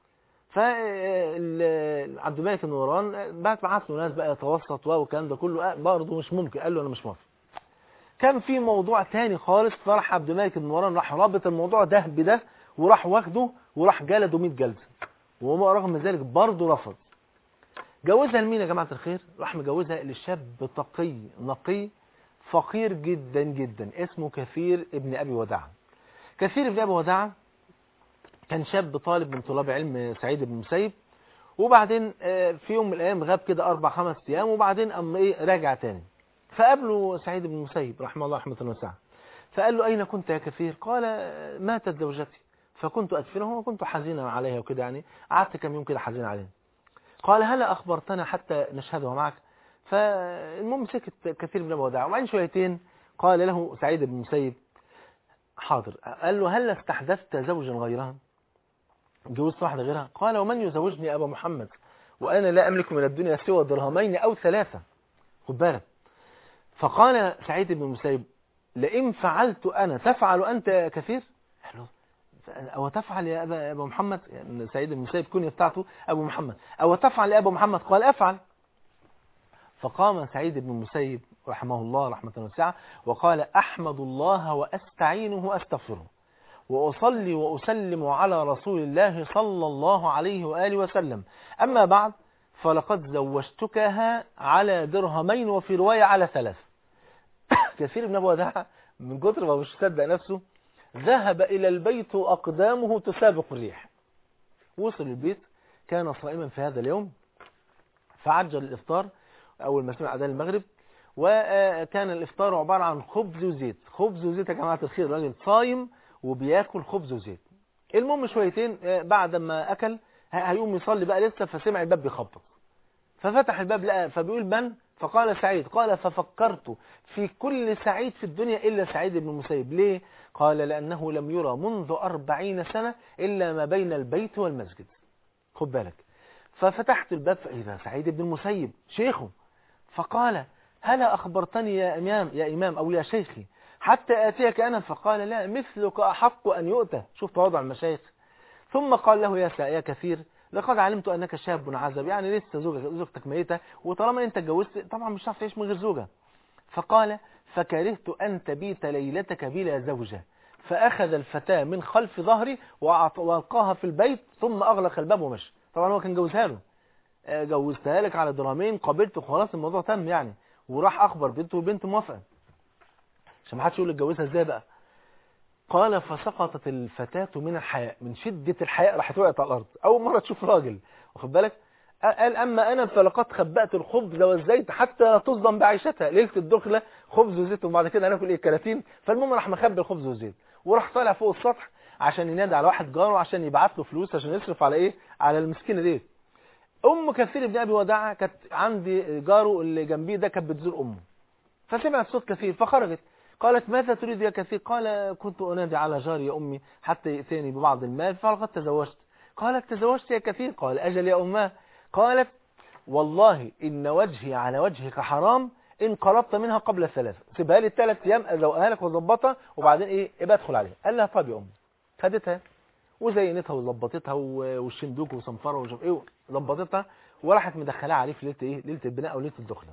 فعبد الملك بن مروان بعت بعت له ناس بقى يتوسط والكلام ده كله برضه مش ممكن قال له انا مش موافق كان في موضوع تاني خالص فراح عبد الملك بن مروان راح رابط الموضوع ده بده وراح واخده وراح جلده 100 جلده وهو رغم ذلك برضه رفض جوزها لمين يا جماعه الخير راح مجوزها لشاب تقي نقي فقير جدا جدا اسمه كثير ابن ابي وداعه كثير ابن ابي وداعه كان شاب طالب من طلاب علم سعيد بن المسيب وبعدين آه، في يوم من الايام غاب كده اربع خمس ايام وبعدين قام ايه راجع تاني فقابله سعيد بن المسيب رحمه الله رحمه واسعه فقال له اين كنت يا كثير قال آه، ماتت زوجتي فكنت ادفنها وكنت حزينا عليها وكده يعني قعدت كم يوم كده حزين عليها قال هلا اخبرتنا حتى نشهدها معك فالمهم سكت كثير من الوداع وبعدين شويتين قال له سعيد بن المسيب حاضر قال له هل استحدثت زوجا غيرها جوزت واحدة غيرها قال ومن يزوجني أبا محمد وأنا لا أملك من الدنيا سوى درهمين أو ثلاثة خد بالك فقال سعيد بن المسيب لئن فعلت أنا تفعل أنت يا كثير قال له أو تفعل يا أبا, أبا محمد يعني سعيد بن المسيب كن بتاعته أبو محمد أو تفعل يا أبا محمد قال أفعل فقام سعيد بن المسيب رحمه الله رحمة واسعة وقال أحمد الله وأستعينه وأستغفره وأصلي وأسلم على رسول الله صلى الله عليه وآله وسلم أما بعد فلقد زوجتكها على درهمين وفي رواية على ثلاث كثير من أبو وداع من كتر ما مش مصدق نفسه ذهب إلى البيت وأقدامه تسابق الريح وصل البيت كان صائما في هذا اليوم فعجل الإفطار أول ما سمع أذان المغرب وكان الإفطار عبارة عن خبز وزيت خبز وزيت يا جماعة الخير الراجل صايم وبياكل خبز وزيت المهم شويتين آه، بعد ما اكل ه- هيقوم يصلي بقى لسه فسمع الباب بيخبط ففتح الباب لقى فبيقول من فقال سعيد قال ففكرت في كل سعيد في الدنيا إلا سعيد بن المسيب ليه قال لأنه لم يرى منذ أربعين سنة إلا ما بين البيت والمسجد خد بالك ففتحت الباب فإذا سعيد بن المسيب شيخه فقال هلا أخبرتني يا إمام يا إمام أو يا شيخي حتى آتيك أنا فقال لا مثلك أحق أن يؤتى شوف تواضع المشايخ ثم قال له يا سا- يا كثير لقد علمت أنك شاب عزب يعني لسه زوجك زوجتك ميتة وطالما أنت اتجوزت طبعا مش هتعرف تعيش من غير زوجة فقال فكرهت أن تبيت ليلتك بلا زوجة فأخذ الفتاة من خلف ظهري وأعط- وألقاها في البيت ثم أغلق الباب ومشى طبعا هو كان جوزها له آه، جوزتها لك على درامين قابلت وخلاص الموضوع تم يعني وراح أخبر بنته والبنت موافقة عشان ما حدش يقول اتجوزها ازاي بقى قال فسقطت الفتاة من الحياء من شدة الحياء راحت وقعت على الأرض أول مرة تشوف راجل واخد بالك قال أما أنا فلقد خبأت الخبز والزيت حتى لا تصدم بعيشتها ليلة الدخلة خبز وزيت وبعد كده هناكل إيه كراتين فالمهم راح مخبي الخبز والزيت وراح طالع فوق السطح عشان ينادي على واحد جاره عشان يبعت له فلوس عشان يصرف على إيه على المسكينة دي أم كثير بن أبي وداعة كانت عندي جاره اللي جنبيه ده كانت بتزور أمه فسمعت صوت كثير فخرجت قالت ماذا تريد يا كثير قال كنت أنادي على جاري يا أمي حتى يأتيني ببعض المال فلقد تزوجت قالت تزوجت يا كثير قال أجل يا أماه قالت والله إن وجهي على وجهك حرام إن قربت منها قبل ثلاثة سيبها لي الثلاث أيام أزوقها لك وظبطها وبعدين إيه ابقى ادخل عليها قال لها طب يا أمي خدتها وزينتها وظبطتها و- والشندوك وصنفرها ومش عارف ايه ظبطتها وراحت مدخلاها عليه في ليله ايه ليله البناء او ليله الدخله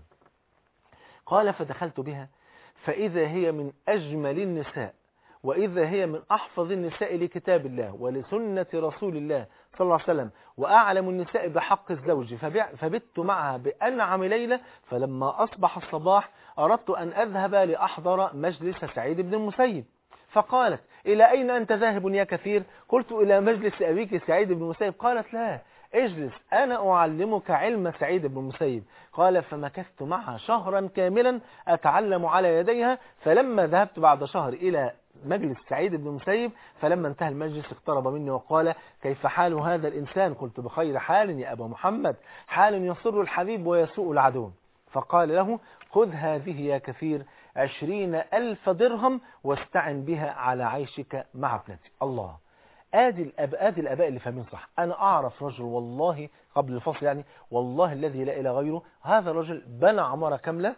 قال فدخلت بها فإذا هي من أجمل النساء وإذا هي من أحفظ النساء لكتاب الله ولسنة رسول الله صلى الله عليه وسلم وأعلم النساء بحق الزوج فبع- فبت معها بأنعم ليلة فلما أصبح الصباح أردت أن أذهب لأحضر مجلس سعيد بن المسيب فقالت إلى أين أنت ذاهب يا كثير قلت إلى مجلس أبيك سعيد بن المسيب قالت لا اجلس أنا أعلمك علم سعيد بن المسيب قال فمكثت معها شهرا كاملا أتعلم على يديها فلما ذهبت بعد شهر إلى مجلس سعيد بن المسيب فلما انتهى المجلس اقترب مني وقال كيف حال هذا الإنسان قلت بخير حال يا أبا محمد حال يسر الحبيب ويسوء العدو فقال له خذ هذه يا كثير عشرين ألف درهم واستعن بها على عيشك مع ابنتي الله ادي الاباء ادي الاباء اللي فاهمين صح انا اعرف رجل والله قبل الفصل يعني والله الذي لا اله غيره هذا الرجل بنى عماره كامله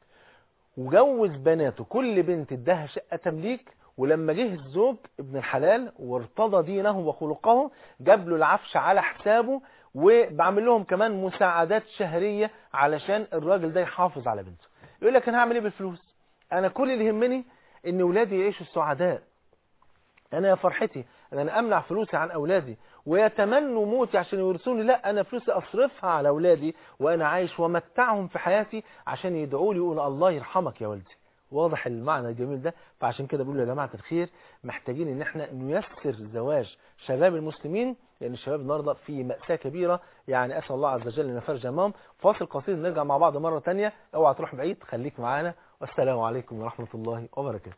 وجوز بناته كل بنت اداها شقه تمليك ولما جه الزوج ابن الحلال وارتضى دينه وخلقه جاب له العفش على حسابه وبعمل لهم كمان مساعدات شهريه علشان الراجل ده يحافظ على بنته يقول لك انا هعمل ايه بالفلوس انا كل اللي يهمني ان ولادي يعيشوا السعداء انا يا فرحتي ان انا امنع فلوسي عن اولادي ويتمنوا موتي عشان يورثوني لا انا فلوسي اصرفها على اولادي وانا عايش وامتعهم في حياتي عشان يدعوا لي يقولوا الله يرحمك يا والدي واضح المعنى الجميل ده فعشان كده بقول يا جماعه الخير محتاجين ان احنا نيسر زواج شباب المسلمين لان الشباب النهارده في مأساة كبيرة يعني اسال الله عز وجل ان يفرج امام فاصل قصير نرجع مع بعض مرة تانية اوعى تروح بعيد خليك معانا والسلام عليكم ورحمة الله وبركاته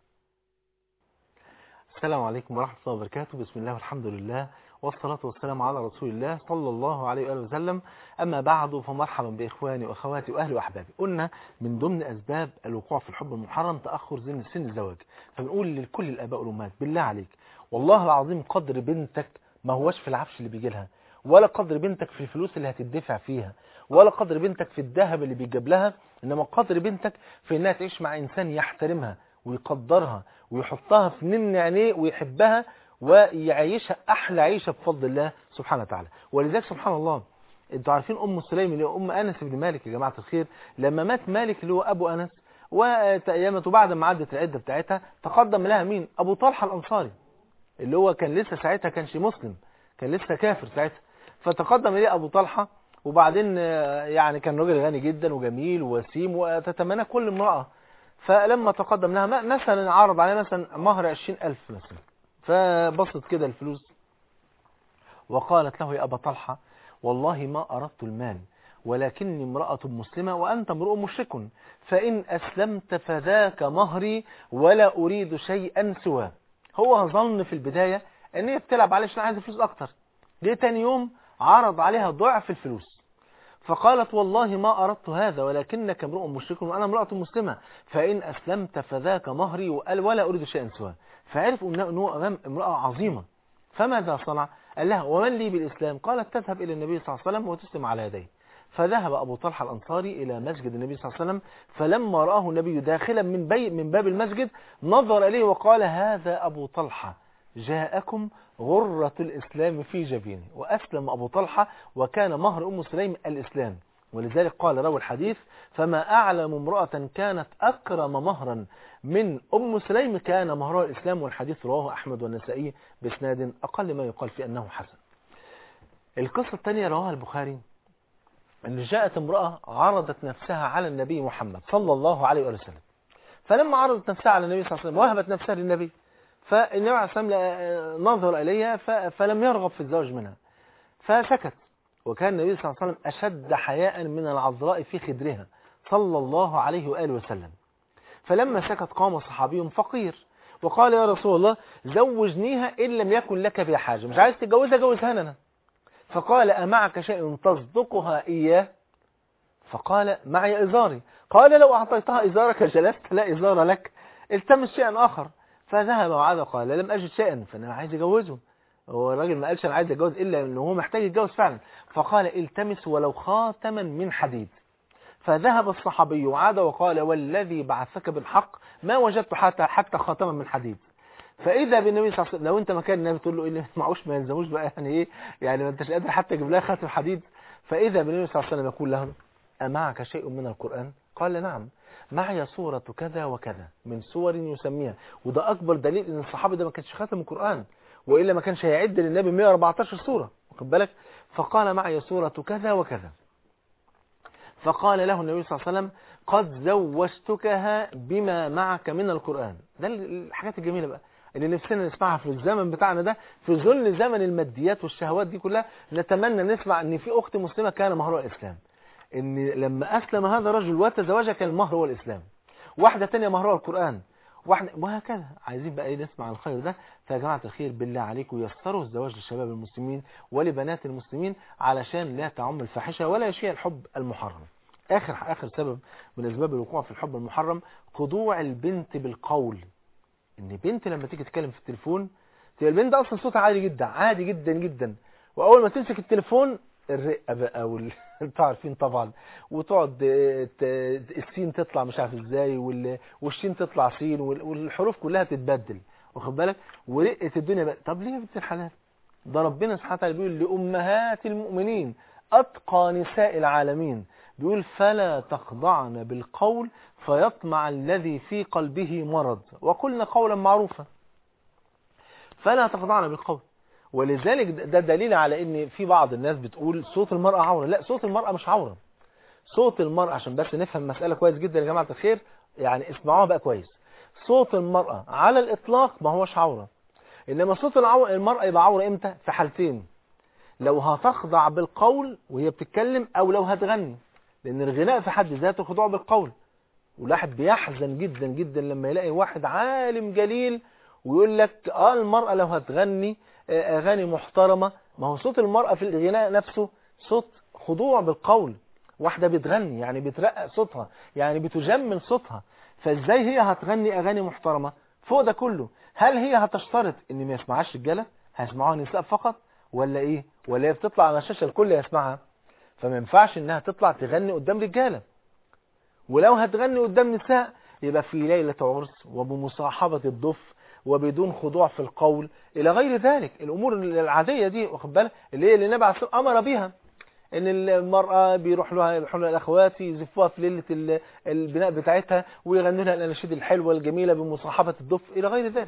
السلام عليكم ورحمة الله وبركاته بسم الله والحمد لله والصلاة والسلام على رسول الله صلى الله عليه وآله وسلم أما بعد فمرحبا بإخواني وأخواتي وأهلي وأحبابي قلنا من ضمن أسباب الوقوع في الحب المحرم تأخر سن سن الزواج فبنقول لكل الآباء والأمهات بالله عليك والله العظيم قدر بنتك ما هوش في العفش اللي بيجي لها ولا قدر بنتك في الفلوس اللي هتدفع فيها ولا قدر بنتك في الذهب اللي بيجاب لها إنما قدر بنتك في إنها تعيش مع إنسان يحترمها ويقدرها ويحطها في نن عينيه ويحبها ويعيشها احلى عيشه بفضل الله سبحانه وتعالى ولذلك سبحان الله انتوا عارفين ام سليم اللي هي ام انس بن مالك يا جماعه الخير لما مات مالك اللي هو ابو انس وتأيمت وبعد ما عدت العده بتاعتها تقدم لها مين ابو طلحه الانصاري اللي هو كان لسه ساعتها كانش مسلم كان لسه كافر ساعتها فتقدم اليه ابو طلحه وبعدين آه، يعني كان راجل غني جدا وجميل وسيم وتتمنى كل امراه فلما تقدم لها م- مثلا عرض عليها مثلا مهر عشرين ألف مثلا فبسط كده الفلوس وقالت له يا أبا طلحة والله ما أردت المال ولكني امرأة مسلمة وأنت امرؤ مشرك فإن أسلمت فذاك مهري ولا أريد شيئا سواه هو ظن في البداية ان هي بتلعب عليه عشان عايزه فلوس اكتر جه تاني يوم عرض عليها ضعف الفلوس فقالت والله ما أردت هذا ولكنك امرؤ مشرك وأنا امرأة مسلمة فإن أسلمت فذاك مهري وقال ولا أريد شيئا سواه فعرف أنه أمام امرأة عظيمة فماذا صنع قال لها ومن لي بالإسلام قالت تذهب إلى النبي صلى الله عليه وسلم وتسلم على يديه فذهب أبو طلحة الأنصاري إلى مسجد النبي صلى الله عليه وسلم فلما رآه النبي داخلا من, بي من باب المسجد نظر إليه وقال هذا أبو طلحة جاءكم غرة الإسلام في جبينه وأسلم أبو طلحة وكان مهر أم سليم الإسلام ولذلك قال روى الحديث فما أعلم امرأة كانت أكرم مهرا من أم سليم كان مهرها الإسلام والحديث رواه أحمد والنسائي بإسناد أقل ما يقال في أنه حسن القصة الثانية رواها البخاري أن جاءت امرأة عرضت نفسها على النبي محمد صلى الله عليه وسلم فلما عرضت نفسها على النبي صلى الله عليه وسلم وهبت نفسها للنبي فالنبي عليه الصلاة والسلام نظر إليها فلم يرغب في الزواج منها فسكت وكان النبي صلى الله عليه وسلم أشد حياء من العذراء في خدرها صلى الله عليه وآله وسلم فلما سكت قام صحابي فقير وقال يا رسول الله زوجنيها إن لم يكن لك بها حاجة مش عايز تتجوزها جوزها أنا فقال أمعك شيء تصدقها إياه فقال معي إزاري قال لو أعطيتها إزارك جلست لا إزار لك التمس شيئا آخر فذهب وعاد قال لم أجد شيئا فأنا عايز أجوزه هو الراجل ما قالش أنا عايز أتجوز إلا أنه هو محتاج يتجوز فعلا فقال التمس ولو خاتما من حديد فذهب الصحابي وعاد وقال والذي بعثك بالحق ما وجدت حتى حتى خاتما من حديد فاذا بالنبي صلى الله عليه وسلم لو انت مكان النبي تقول له ايه اللي معوش ما يلزموش بقى يعني ايه يعني ما انتش قادر حتى تجيب لها خاتم حديد فاذا بالنبي صلى الله عليه وسلم يقول له امعك شيء من القران قال نعم معي سورة كذا وكذا من سور يسميها وده أكبر دليل إن الصحابي ده ما كانش خاتم القرآن وإلا ما كانش هيعد للنبي 114 سورة واخد بالك فقال معي سورة كذا وكذا فقال له النبي صلى الله عليه وسلم قد زوجتكها بما معك من القرآن ده الحاجات الجميلة بقى اللي نفسنا نسمعها في الزمن بتاعنا ده في ظل زمن الماديات والشهوات دي كلها نتمنى نسمع ان في اخت مسلمة كان مهرها الاسلام ان لما اسلم هذا الرجل وتزوجها كان المهر هو الاسلام واحدة تانية مهرها القرآن واحدة وهكذا عايزين بقى ايه نسمع الخير ده فيا جماعة الخير بالله عليكم يسروا الزواج للشباب المسلمين ولبنات المسلمين علشان لا تعم الفاحشة ولا يشيع الحب المحرم اخر اخر سبب من اسباب الوقوع في الحب المحرم خضوع البنت بالقول ان بنت لما تيجي تتكلم في التليفون تبقى البنت ده اصلا صوتها عالي جدا عادي جدا جدا واول ما تمسك التليفون الرقه بقى وال انتوا عارفين طبعا وتقعد السين تطلع مش عارف ازاي والشين تطلع سين والحروف كلها تتبدل واخد بالك ورقه الدنيا بقى طب ليه يا بنت الحلال ده ربنا سبحانه وتعالى بيقول لامهات المؤمنين اتقى نساء العالمين بيقول فلا تخضعن بالقول فيطمع الذي في قلبه مرض وقلنا قولا معروفا فلا تخضعن بالقول ولذلك ده دليل على ان في بعض الناس بتقول صوت المرأة عورة لا صوت المرأة مش عورة صوت المرأة عشان بس نفهم مسألة كويس جدا يا جماعة الخير يعني اسمعوها بقى كويس صوت المرأة على الإطلاق ما هوش عورة إنما صوت المرأة يبقى عورة إمتى في حالتين لو هتخضع بالقول وهي بتتكلم أو لو هتغني لأن الغناء في حد ذاته خضوع بالقول والواحد بيحزن جدا جدا لما يلاقي واحد عالم جليل ويقول لك اه المرأة لو هتغني اغاني محترمة ما هو صوت المرأة في الغناء نفسه صوت خضوع بالقول واحدة بتغني يعني بترقق صوتها يعني بتجمل صوتها فازاي هي هتغني اغاني محترمة فوق ده كله هل هي هتشترط ان ما يسمعهاش رجاله هيسمعوها نساء فقط ولا ايه ولا هي بتطلع على الشاشة الكل يسمعها فما ينفعش انها تطلع تغني قدام رجاله ولو هتغني قدام نساء يبقى في ليلة عرس وبمصاحبة الضف وبدون خضوع في القول إلى غير ذلك الأمور العادية دي واخد بالك اللي هي اللي النبي عليه الصلاة أمر بها ان المرأة بيروح لها يروحوا لها الاخوات يزفوها في ليلة البناء بتاعتها ويغنوا لها الاناشيد الحلوة الجميلة بمصاحبة الضف الى غير ذلك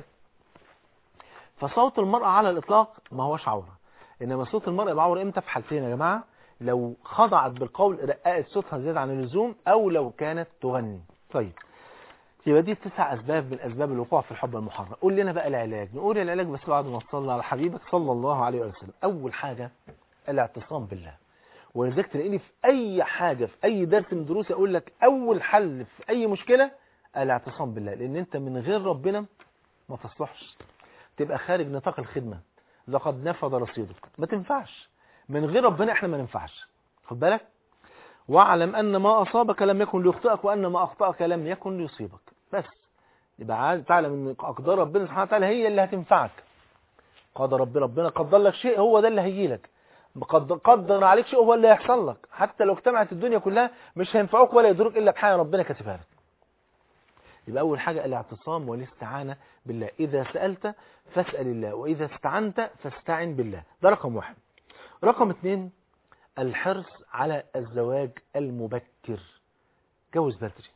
فصوت المرأة على الاطلاق ما هوش عورة انما صوت المرأة يبقى عورة امتى في حالتين يا جماعة لو خضعت بالقول رققت صوتها زيادة عن اللزوم او لو كانت تغني طيب يبقى دي تسع اسباب من اسباب الوقوع في الحب المحرم قول لنا بقى العلاج نقول العلاج بس بعد ما تصلي على حبيبك صلى الله عليه وسلم اول حاجة الاعتصام بالله ولذلك تلاقيني في اي حاجة في اي درس من دروسي اقول لك اول حل في اي مشكلة الاعتصام بالله لان انت من غير ربنا ما تصلحش تبقى خارج نطاق الخدمة لقد نفذ رصيدك ما تنفعش من غير ربنا احنا ما ننفعش خد بالك واعلم ان ما اصابك لم يكن ليخطئك وان ما اخطاك لم يكن ليصيبك بس يبقى عايز تعلم ان اقدار ربنا سبحانه وتعالى هي اللي هتنفعك قدر رب ربنا قدر لك شيء هو ده اللي هيجي لك قدر عليك شيء هو اللي هيحصل لك حتى لو اجتمعت الدنيا كلها مش هينفعوك ولا يضروك الا بحاجه ربنا كاتبها لك يبقى اول حاجه الاعتصام والاستعانه بالله اذا سالت فاسال الله واذا استعنت فاستعن بالله ده رقم واحد رقم اثنين الحرص على الزواج المبكر جوز بدري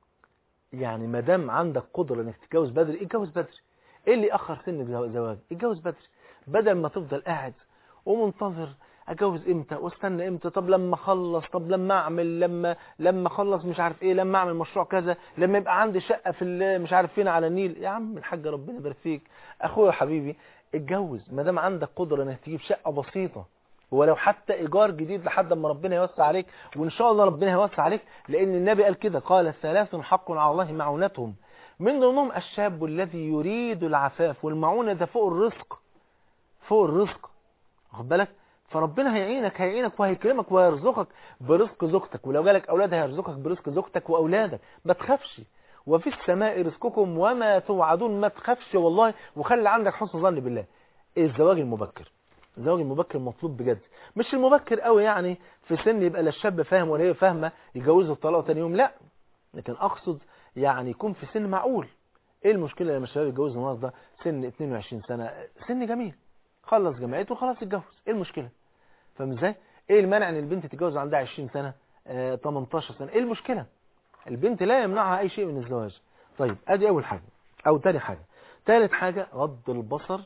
يعني ما دام عندك قدره انك تتجوز بدري اتجوز بدري ايه اللي اخر سن الزواج اتجوز بدري بدل ما تفضل قاعد ومنتظر اتجوز امتى واستنى امتى طب لما اخلص طب لما اعمل لما لما اخلص مش عارف ايه لما اعمل مشروع كذا لما يبقى عندي شقه في مش عارف فين على النيل يا عم الحاج ربنا يبارك فيك اخويا حبيبي اتجوز ما دام عندك قدره انك تجيب شقه بسيطه ولو حتى ايجار جديد لحد ما ربنا يوسع عليك وان شاء الله ربنا هيوسع عليك لان النبي قال كده قال ثلاث حق على الله معونتهم من ضمنهم الشاب الذي يريد العفاف والمعونه ده فوق الرزق فوق الرزق واخد بالك فربنا هيعينك هيعينك وهيكرمك وهيرزقك برزق زوجتك ولو جالك اولاد هيرزقك برزق زوجتك واولادك ما تخافش وفي السماء رزقكم وما توعدون ما تخافش والله وخلي عندك حسن ظن بالله الزواج المبكر الزواج المبكر مطلوب بجد مش المبكر قوي يعني في سن يبقى لا الشاب فاهم ولا هي فاهمه يجوزوا الطلاق تاني يوم لا لكن اقصد يعني يكون في سن معقول ايه المشكله لما الشباب يتجوزوا النهارده سن 22 سنه سن جميل خلص جامعته وخلاص اتجوز ايه المشكله فاهم ازاي ايه المانع ان البنت تتجوز عندها 20 سنه آه 18 سنه ايه المشكله البنت لا يمنعها اي شيء من الزواج طيب ادي اول حاجه او تاني حاجه ثالث حاجه غض البصر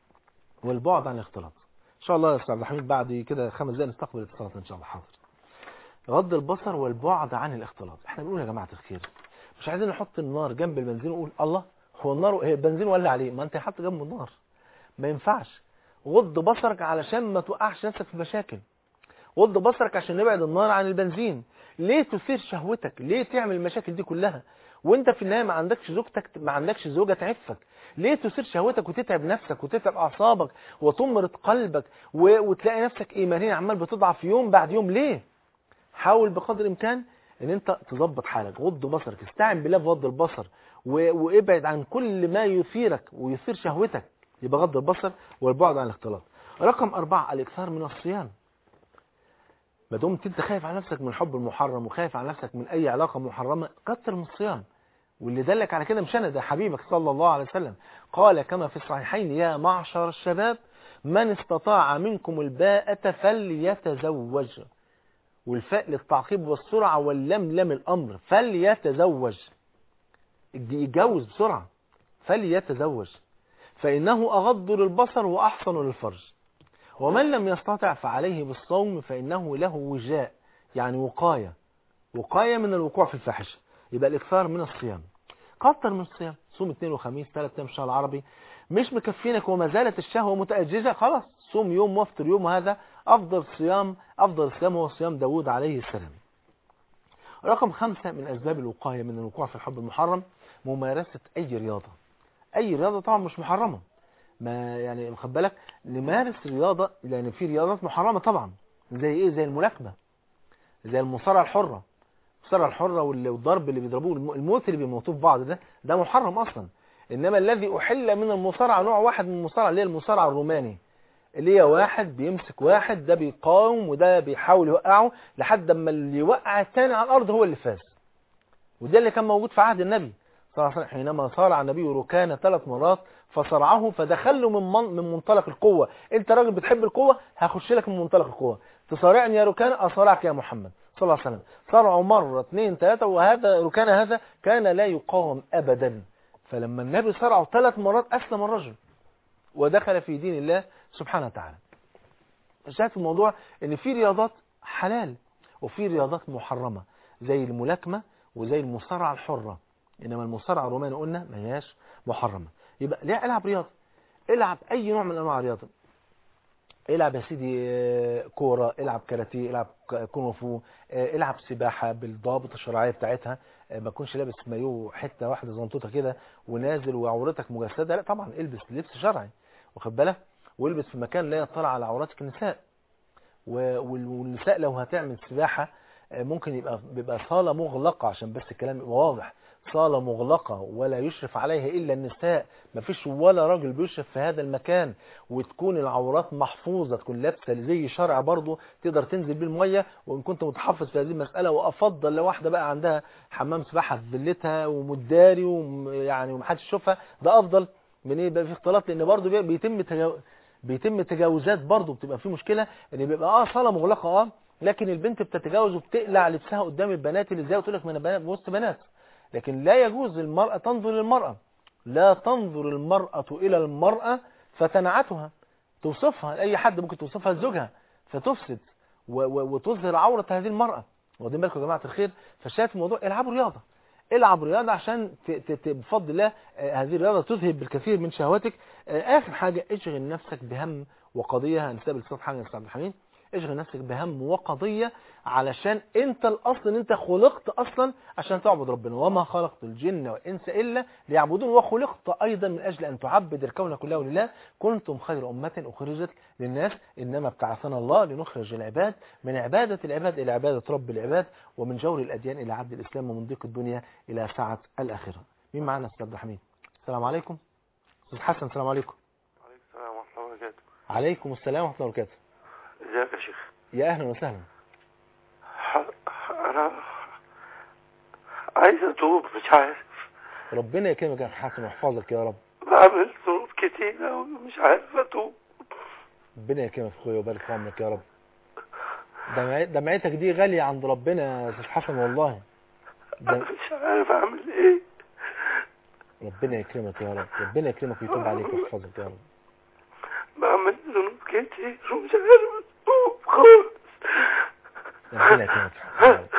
والبعد عن الاختلاط ان شاء الله يا استاذ عبد الحميد بعد كده خمس دقايق نستقبل الاتصالات ان شاء الله حاضر غض البصر والبعد عن الاختلاط احنا بنقول يا جماعه الخير مش عايزين نحط النار جنب البنزين ونقول الله هو النار هي البنزين ولا عليه ما انت حاطط جنبه النار ما ينفعش غض بصرك علشان ما توقعش نفسك في مشاكل غض بصرك عشان نبعد النار عن البنزين ليه تثير شهوتك ليه تعمل المشاكل دي كلها وانت في النهايه ما عندكش زوجتك ما عندكش زوجه تعفك ليه تثير شهوتك وتتعب نفسك وتتعب اعصابك وتمرض قلبك و... وتلاقي نفسك ايمانيا عمال بتضعف يوم بعد يوم ليه حاول بقدر الامكان ان انت تظبط حالك غض بصرك استعن بالله بغض البصر و... وابعد عن كل ما يثيرك ويثير شهوتك يبقى غض البصر والبعد عن الاختلاط رقم أربعة الإكثار من الصيام ما دمت انت خايف على نفسك من الحب المحرم وخايف على نفسك من أي علاقة محرمة كتر من الصيام واللي دلك على كده مش انا ده حبيبك صلى الله عليه وسلم قال كما في الصحيحين يا معشر الشباب من استطاع منكم الباءة فليتزوج والفاء للتعقيب والسرعة واللم لم الأمر فليتزوج يتجوز بسرعة فليتزوج فإنه أغض للبصر وأحسن للفرج ومن لم يستطع فعليه بالصوم فإنه له وجاء يعني وقاية وقاية من الوقوع في الفاحشة يبقى الإكثار من الصيام كتر من الصيام صوم اثنين وخميس ثلاث ايام الشهر العربي مش مكفينك وما زالت الشهوة متأججة خلاص صوم يوم وافطر يوم وهذا أفضل صيام أفضل الصيام هو صيام داود عليه السلام رقم خمسة من أسباب الوقاية من الوقوع في الحب المحرم ممارسة أي رياضة أي رياضة طبعا مش محرمة ما يعني خد بالك نمارس رياضة لأن في رياضات محرمة طبعا زي إيه زي الملاكمة زي المصارعة الحرة المصارعة الحرة والضرب اللي بيضربوه الموت اللي بيموتوه في بعض ده ده محرم أصلا إنما الذي أحل من المصارعة نوع واحد من المصارعة اللي هي المصارعة الروماني اللي هي واحد بيمسك واحد ده بيقاوم وده بيحاول يوقعه لحد اما اللي يوقع الثاني على الأرض هو اللي فاز وده اللي كان موجود في عهد النبي صلى الله عليه وسلم حينما صارع النبي ركانة ثلاث مرات فصرعه فدخله من من, من منطلق القوة انت راجل بتحب القوة هخش لك من منطلق القوة تصارعني يا ركانة اصارعك يا محمد صلى الله عليه وسلم صرعوا مرة اثنين ثلاثة وهذا ركانة هذا كان لا يقاوم ابدا فلما النبي صرعه ثلاث مرات اسلم الرجل ودخل في دين الله سبحانه وتعالى شايف الموضوع ان في رياضات حلال وفي رياضات محرمة زي الملاكمة وزي المصارعة الحرة انما المصارعة الروماني قلنا ما هياش محرمة يبقى ليه العب رياضة العب اي نوع من انواع الرياضة العب يا سيدي كورة العب كاراتيه العب كونغ فو العب سباحة بالضابط الشرعية بتاعتها ما تكونش لابس مايو حتة واحدة زنطوطة كده ونازل وعورتك مجسدة لا طبعا البس لبس شرعي واخد بالك والبس في مكان لا يطلع على عوراتك النساء و- وال- والنساء لو هتعمل سباحة آه، ممكن يبقى بيبقى صالة مغلقة عشان بس الكلام يبقى واضح صالة مغلقة ولا يشرف عليها إلا النساء مفيش ولا راجل بيشرف في هذا المكان وتكون العورات محفوظة تكون لابسة زي شرع برضه تقدر تنزل بيه المية وإن كنت متحفظ في هذه المسألة وأفضل لو واحدة بقى عندها حمام سباحة في فيلتها ومداري ويعني ومحدش يشوفها ده أفضل من إيه يبقى في اختلاط لأن برضه بي- بيتم تجاو... بيتم تجاوزات برضه بتبقى في مشكلة ان بيبقى اه صالة مغلقة اه لكن البنت بتتجاوز وبتقلع لبسها قدام البنات اللي ازاي وتقول لك ما انا بنات وسط بنات لكن لا يجوز المرأة تنظر للمرأة لا تنظر المرأة إلى المرأة فتنعتها توصفها أي حد ممكن توصفها لزوجها فتفسد و- و- وتظهر عورة هذه المرأة واخدين بالكم يا جماعة الخير فشايف الموضوع العبوا رياضة العب رياضة عشان ت- ت- ت- بفضل الله آه، هذه الرياضة تذهب بالكثير من شهواتك آه، آخر حاجة اشغل نفسك بهم وقضية هنستقبل صوت حاجة يا أستاذ عبد الحميد اشغل نفسك بهم وقضية علشان انت الاصل ان انت خلقت اصلا عشان تعبد ربنا وما خلقت الجن والانس الا ليعبدون وخلقت ايضا من اجل ان تعبد الكون كله لله كنتم خير امه اخرجت للناس انما ابتعثنا الله لنخرج العباد من عباده العباد الى عباده رب العباد ومن جور الاديان الى عبد الاسلام ومن ضيق الدنيا الى سعه الاخره مين معانا استاذ عبد الحميد السلام عليكم استاذ حسن السلام عليكم عليكم السلام ورحمة الله وبركاته عليكم السلام ورحمه الله وبركاته ازيك يا شيخ يا اهلا وسهلا ح- انا عايز اتوب مش عارف ربنا يكرمك يا أخي حسن ويحفظك يا رب بعمل ذنوب كتيرة ومش عارف اتوب ربنا يكرمك اخويا ويبارك في عمرك يا رب دمع- دمعتك دي غالية عند ربنا يا استاذ حسن والله انا ده مش عارف اعمل ايه ربنا يكرمك يا رب ربنا يكرمك ويتوب عليك ويحفظك يا رب بعمل ذنوب كتير ومش عارف اتوب خالص ربنا يكرمك يا رب.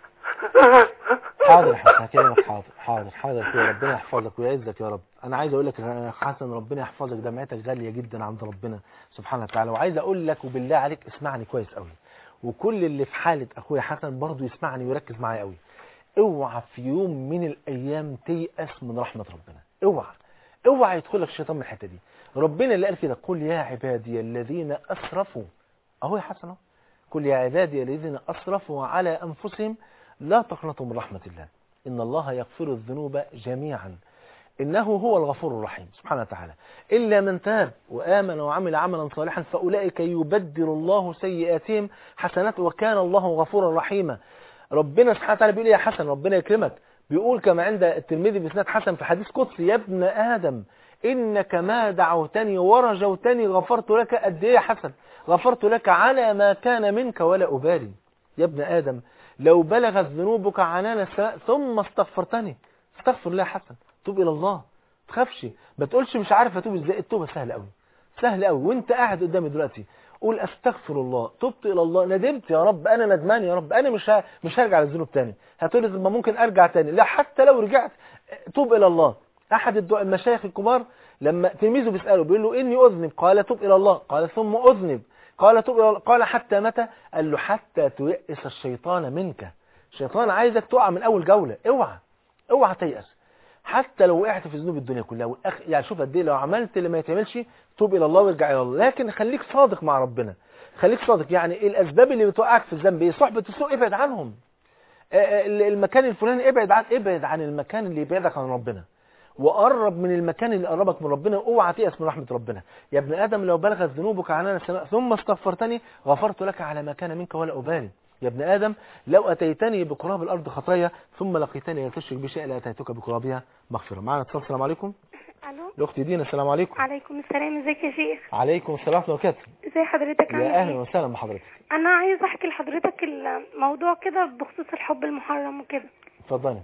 حاضر يا حسن هكلمك حاضر حاضر حاضر يا أخويا. ربنا يحفظك ويعزك يا رب انا عايز اقول لك يا حسن ربنا يحفظك دمعتك غالية جدا عند ربنا سبحانه وتعالى وعايز اقول لك وبالله عليك اسمعني كويس قوي وكل اللي في حالة اخويا حسن برضه يسمعني ويركز معايا قوي اوعى في يوم من الايام تيأس من رحمة ربنا اوعى اوعى يدخلك الشيطان من الحتة دي ربنا اللي قال كده قل يا عبادي الذين اسرفوا اهو يا حسن اهو قل يا عبادي الذين اسرفوا على انفسهم لا تقنطوا من رحمة الله إن الله يغفر الذنوب جميعا إنه هو الغفور الرحيم سبحانه وتعالى إلا من تاب وآمن وعمل عملا صالحا فأولئك يبدل الله سيئاتهم حسنات وكان الله غفورا رحيما ربنا سبحانه وتعالى بيقول يا حسن ربنا يكرمك بيقول كما عند الترمذي بإسناد حسن في حديث قدسي يا ابن آدم إنك ما دعوتني ورجوتني غفرت لك قد إيه يا حسن غفرت لك على ما كان منك ولا أبالي يا ابن آدم لو بلغت ذنوبك عنان السماء ثم استغفرتني استغفر الله يا حسن توب إلى الله تخافش ما تقولش مش عارف اتوب ازاي التوبة سهلة قوي سهل قوي وانت قاعد قدامي دلوقتي قول استغفر الله تبت الى الله ندمت يا رب انا ندمان يا رب انا مش ه... مش هرجع للذنوب تاني هتقول لي طب ما ممكن ارجع تاني لا حتى لو رجعت توب الى الله احد الدعاء المشايخ الكبار لما تلميذه بيساله بيقول له اني اذنب قال توب الى الله قال ثم اذنب قال توب الى الله قال حتى متى قال له حتى تيأس الشيطان منك الشيطان عايزك تقع من اول جوله اوعى اوعى تيأس حتى لو وقعت في ذنوب الدنيا كلها والأخ... يعني شوف قد ايه لو عملت اللي ما يتعملش توب الى الله وارجع الى الله لكن خليك صادق مع ربنا خليك صادق يعني ايه الاسباب اللي بتوقعك في الذنب ايه صحبه السوء ابعد عنهم آه، آه، المكان الفلاني ابعد عن ابعد عن المكان اللي يبعدك عن ربنا وقرب من المكان اللي قربك من ربنا اوعى تيأس من رحمة ربنا يا ابن آدم لو بلغت ذنوبك عنان السماء ثم استغفرتني غفرت لك على ما كان منك ولا أبالي يا ابن آدم لو أتيتني بقراب الأرض خطايا ثم لقيتني لا تشرك بشيء لا أتيتك بقرابها مغفرة معنا اتصال السلام عليكم الو الأخت دينا السلام عليكم عليكم السلام ازيك يا شيخ عليكم السلام ورحمة الله وبركاته ازي حضرتك عامل يا أهلا ايه وسهلا بحضرتك انا عايز احكي لحضرتك الموضوع كده بخصوص الحب المحرم وكده اتفضلي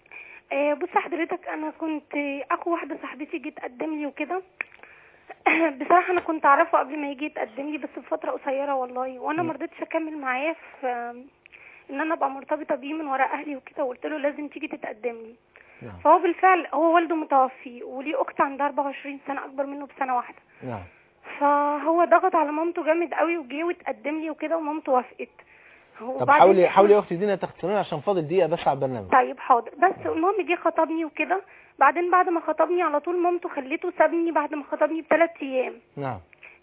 آه، بص حضرتك انا كنت اخو واحده صاحبتي جه تقدم لي وكده بصراحه انا كنت اعرفه قبل ما يجي يتقدم لي بس بفتره قصيره والله وانا م. ما رضيتش اكمل معاه في ان انا ابقى مرتبطه بيه من وراء اهلي وكده وقلت له لازم تيجي تتقدم لي نعم فهو بالفعل هو والده متوفي وليه اخت عندها 24 سنه اكبر منه بسنه واحده نعم فهو ضغط على مامته جامد قوي وجه واتقدم لي وكده ومامته وافقت هو طب بعدين حاولي إحنا- حاولي يا أختي دينا تختصرين عشان فاضل دقيقة بس على البرنامج طيب حاضر بس المهم جه خطبني وكده بعدين بعد ما خطبني على طول مامته خليته سابني بعد ما خطبني بثلاث ايام نعم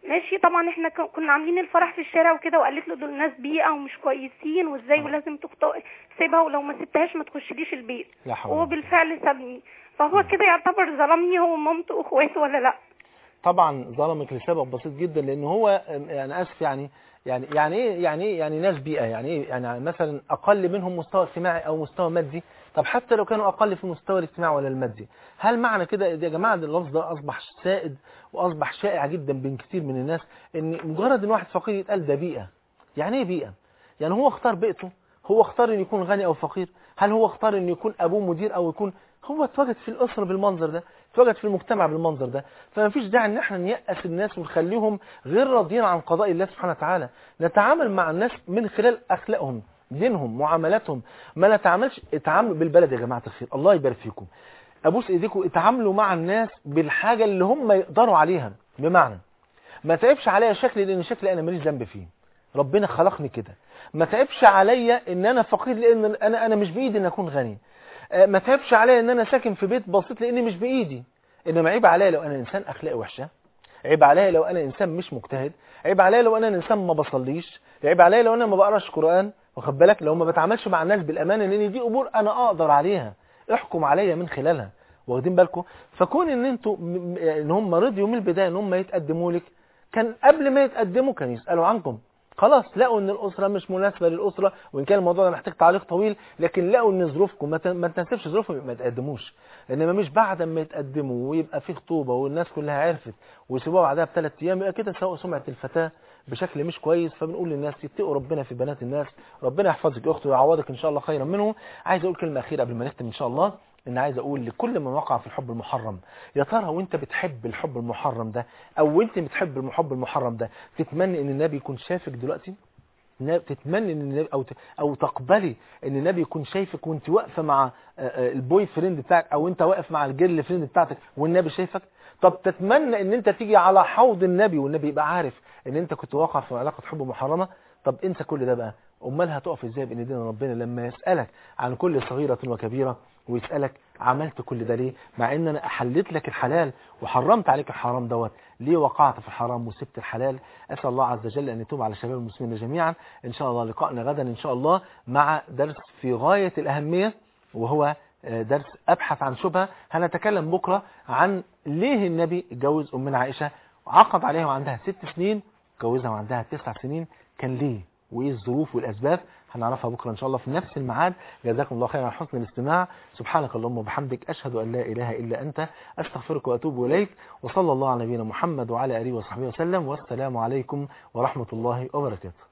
ماشي طبعا احنا ك- كنا عاملين الفرح في الشارع وكده وقالت له دول ناس بيئه ومش كويسين وازاي آه. ولازم تخطئ سيبها ولو ما سبتهاش ما تخشليش البيت لا حول وهو ولا قوة. بالفعل سابني فهو كده يعتبر ظلمني هو ومامته واخواته ولا لا طبعا ظلمك لسبب بسيط جدا لان هو يعني اسف يعني يعني يعني ايه يعني ايه يعني ناس بيئه يعني ايه يعني مثلا اقل منهم مستوى اجتماعي او مستوى مادي طب حتى لو كانوا اقل في المستوى الاجتماعي ولا المادي هل معنى كده يا جماعه ده اللفظ ده اصبح سائد واصبح شائع جدا بين كتير من الناس ان مجرد ان واحد فقير يتقال ده بيئه يعني ايه بيئه يعني هو اختار بيئته هو اختار ان يكون غني او فقير هل هو اختار ان يكون ابوه مدير او يكون هو اتوجد في الاسره بالمنظر ده اتوجد في المجتمع بالمنظر ده فما فيش داعي ان احنا نيأس الناس ونخليهم غير راضيين عن قضاء الله سبحانه وتعالى نتعامل مع الناس من خلال اخلاقهم دينهم معاملاتهم ما نتعاملش اتعاملوا بالبلد يا جماعه الخير الله يبارك فيكم ابوس ايديكم اتعاملوا مع الناس بالحاجه اللي هم يقدروا عليها بمعنى ما تعبش عليا شكلي لان شكلي انا ماليش ذنب فيه ربنا خلقني كده ما تعبش عليا ان انا فقير لان انا انا مش بايدي ان اكون غني آه، ما تعبش عليا ان انا ساكن في بيت بسيط لان مش بايدي انما عيب عليا لو انا انسان اخلاقي وحشه عيب عليا لو انا انسان مش مجتهد عيب عليا لو انا انسان ما بصليش عيب عليا لو انا ما بقراش قران واخد بالك لو ما بتعاملش مع الناس بالامانه لان دي امور انا اقدر عليها احكم عليا من خلالها واخدين بالكم فكون ان انتوا م- م- ان هم رضيوا من البدايه ان هم يتقدموا لك كان قبل ما يتقدموا كانوا يسالوا عنكم خلاص لقوا ان الاسره مش مناسبه للاسره وان كان الموضوع ده محتاج تعليق طويل لكن لقوا ان ظروفكم ما ت- ما تناسبش ظروفهم ما تقدموش انما مش بعد ما يتقدموا ويبقى في خطوبه والناس كلها عرفت ويسيبوها بعدها بثلاث ايام يبقى كده سوء سمعه الفتاه بشكل مش كويس فبنقول للناس يتقوا ربنا في بنات الناس ربنا يحفظك يا اختي ويعوضك ان شاء الله خيرا منه عايز اقول كلمه اخيره قبل ما نختم ان شاء الله ان عايز اقول لكل من وقع في الحب المحرم يا ترى وانت بتحب الحب المحرم ده او انت بتحب الحب المحرم ده تتمنى ان النبي يكون شافك دلوقتي نا- تتمنى ان النبي او ت- او تقبلي ان النبي يكون شايفك وانت واقفه مع آه، آه، البوي فريند بتاعك او انت واقف مع الجيرل فريند بتاعتك والنبي شايفك طب تتمنى ان انت تيجي على حوض النبي والنبي يبقى عارف ان انت كنت واقع في علاقه حب محرمه طب انسى كل ده بقى امال هتقف ازاي بين ايدينا ربنا لما يسالك عن كل صغيره وكبيره ويسالك عملت كل ده ليه مع ان انا احلت لك الحلال وحرمت عليك الحرام دوت ليه وقعت في الحرام وسبت الحلال اسال الله عز وجل ان يتوب على شباب المسلمين جميعا ان شاء الله لقائنا غدا ان شاء الله مع درس في غايه الاهميه وهو آه، درس ابحث عن شبهه هنتكلم بكره عن ليه النبي اتجوز امنا عائشه عقد عليها وعندها ست سنين اتجوزها وعندها تسع سنين كان ليه وايه الظروف والاسباب هنعرفها بكره ان شاء الله في نفس الميعاد جزاكم الله خيرا على حسن الاستماع سبحانك اللهم وبحمدك اشهد ان لا اله الا انت استغفرك واتوب اليك وصلى الله على نبينا محمد وعلى اله وصحبه وسلم والسلام عليكم ورحمه الله وبركاته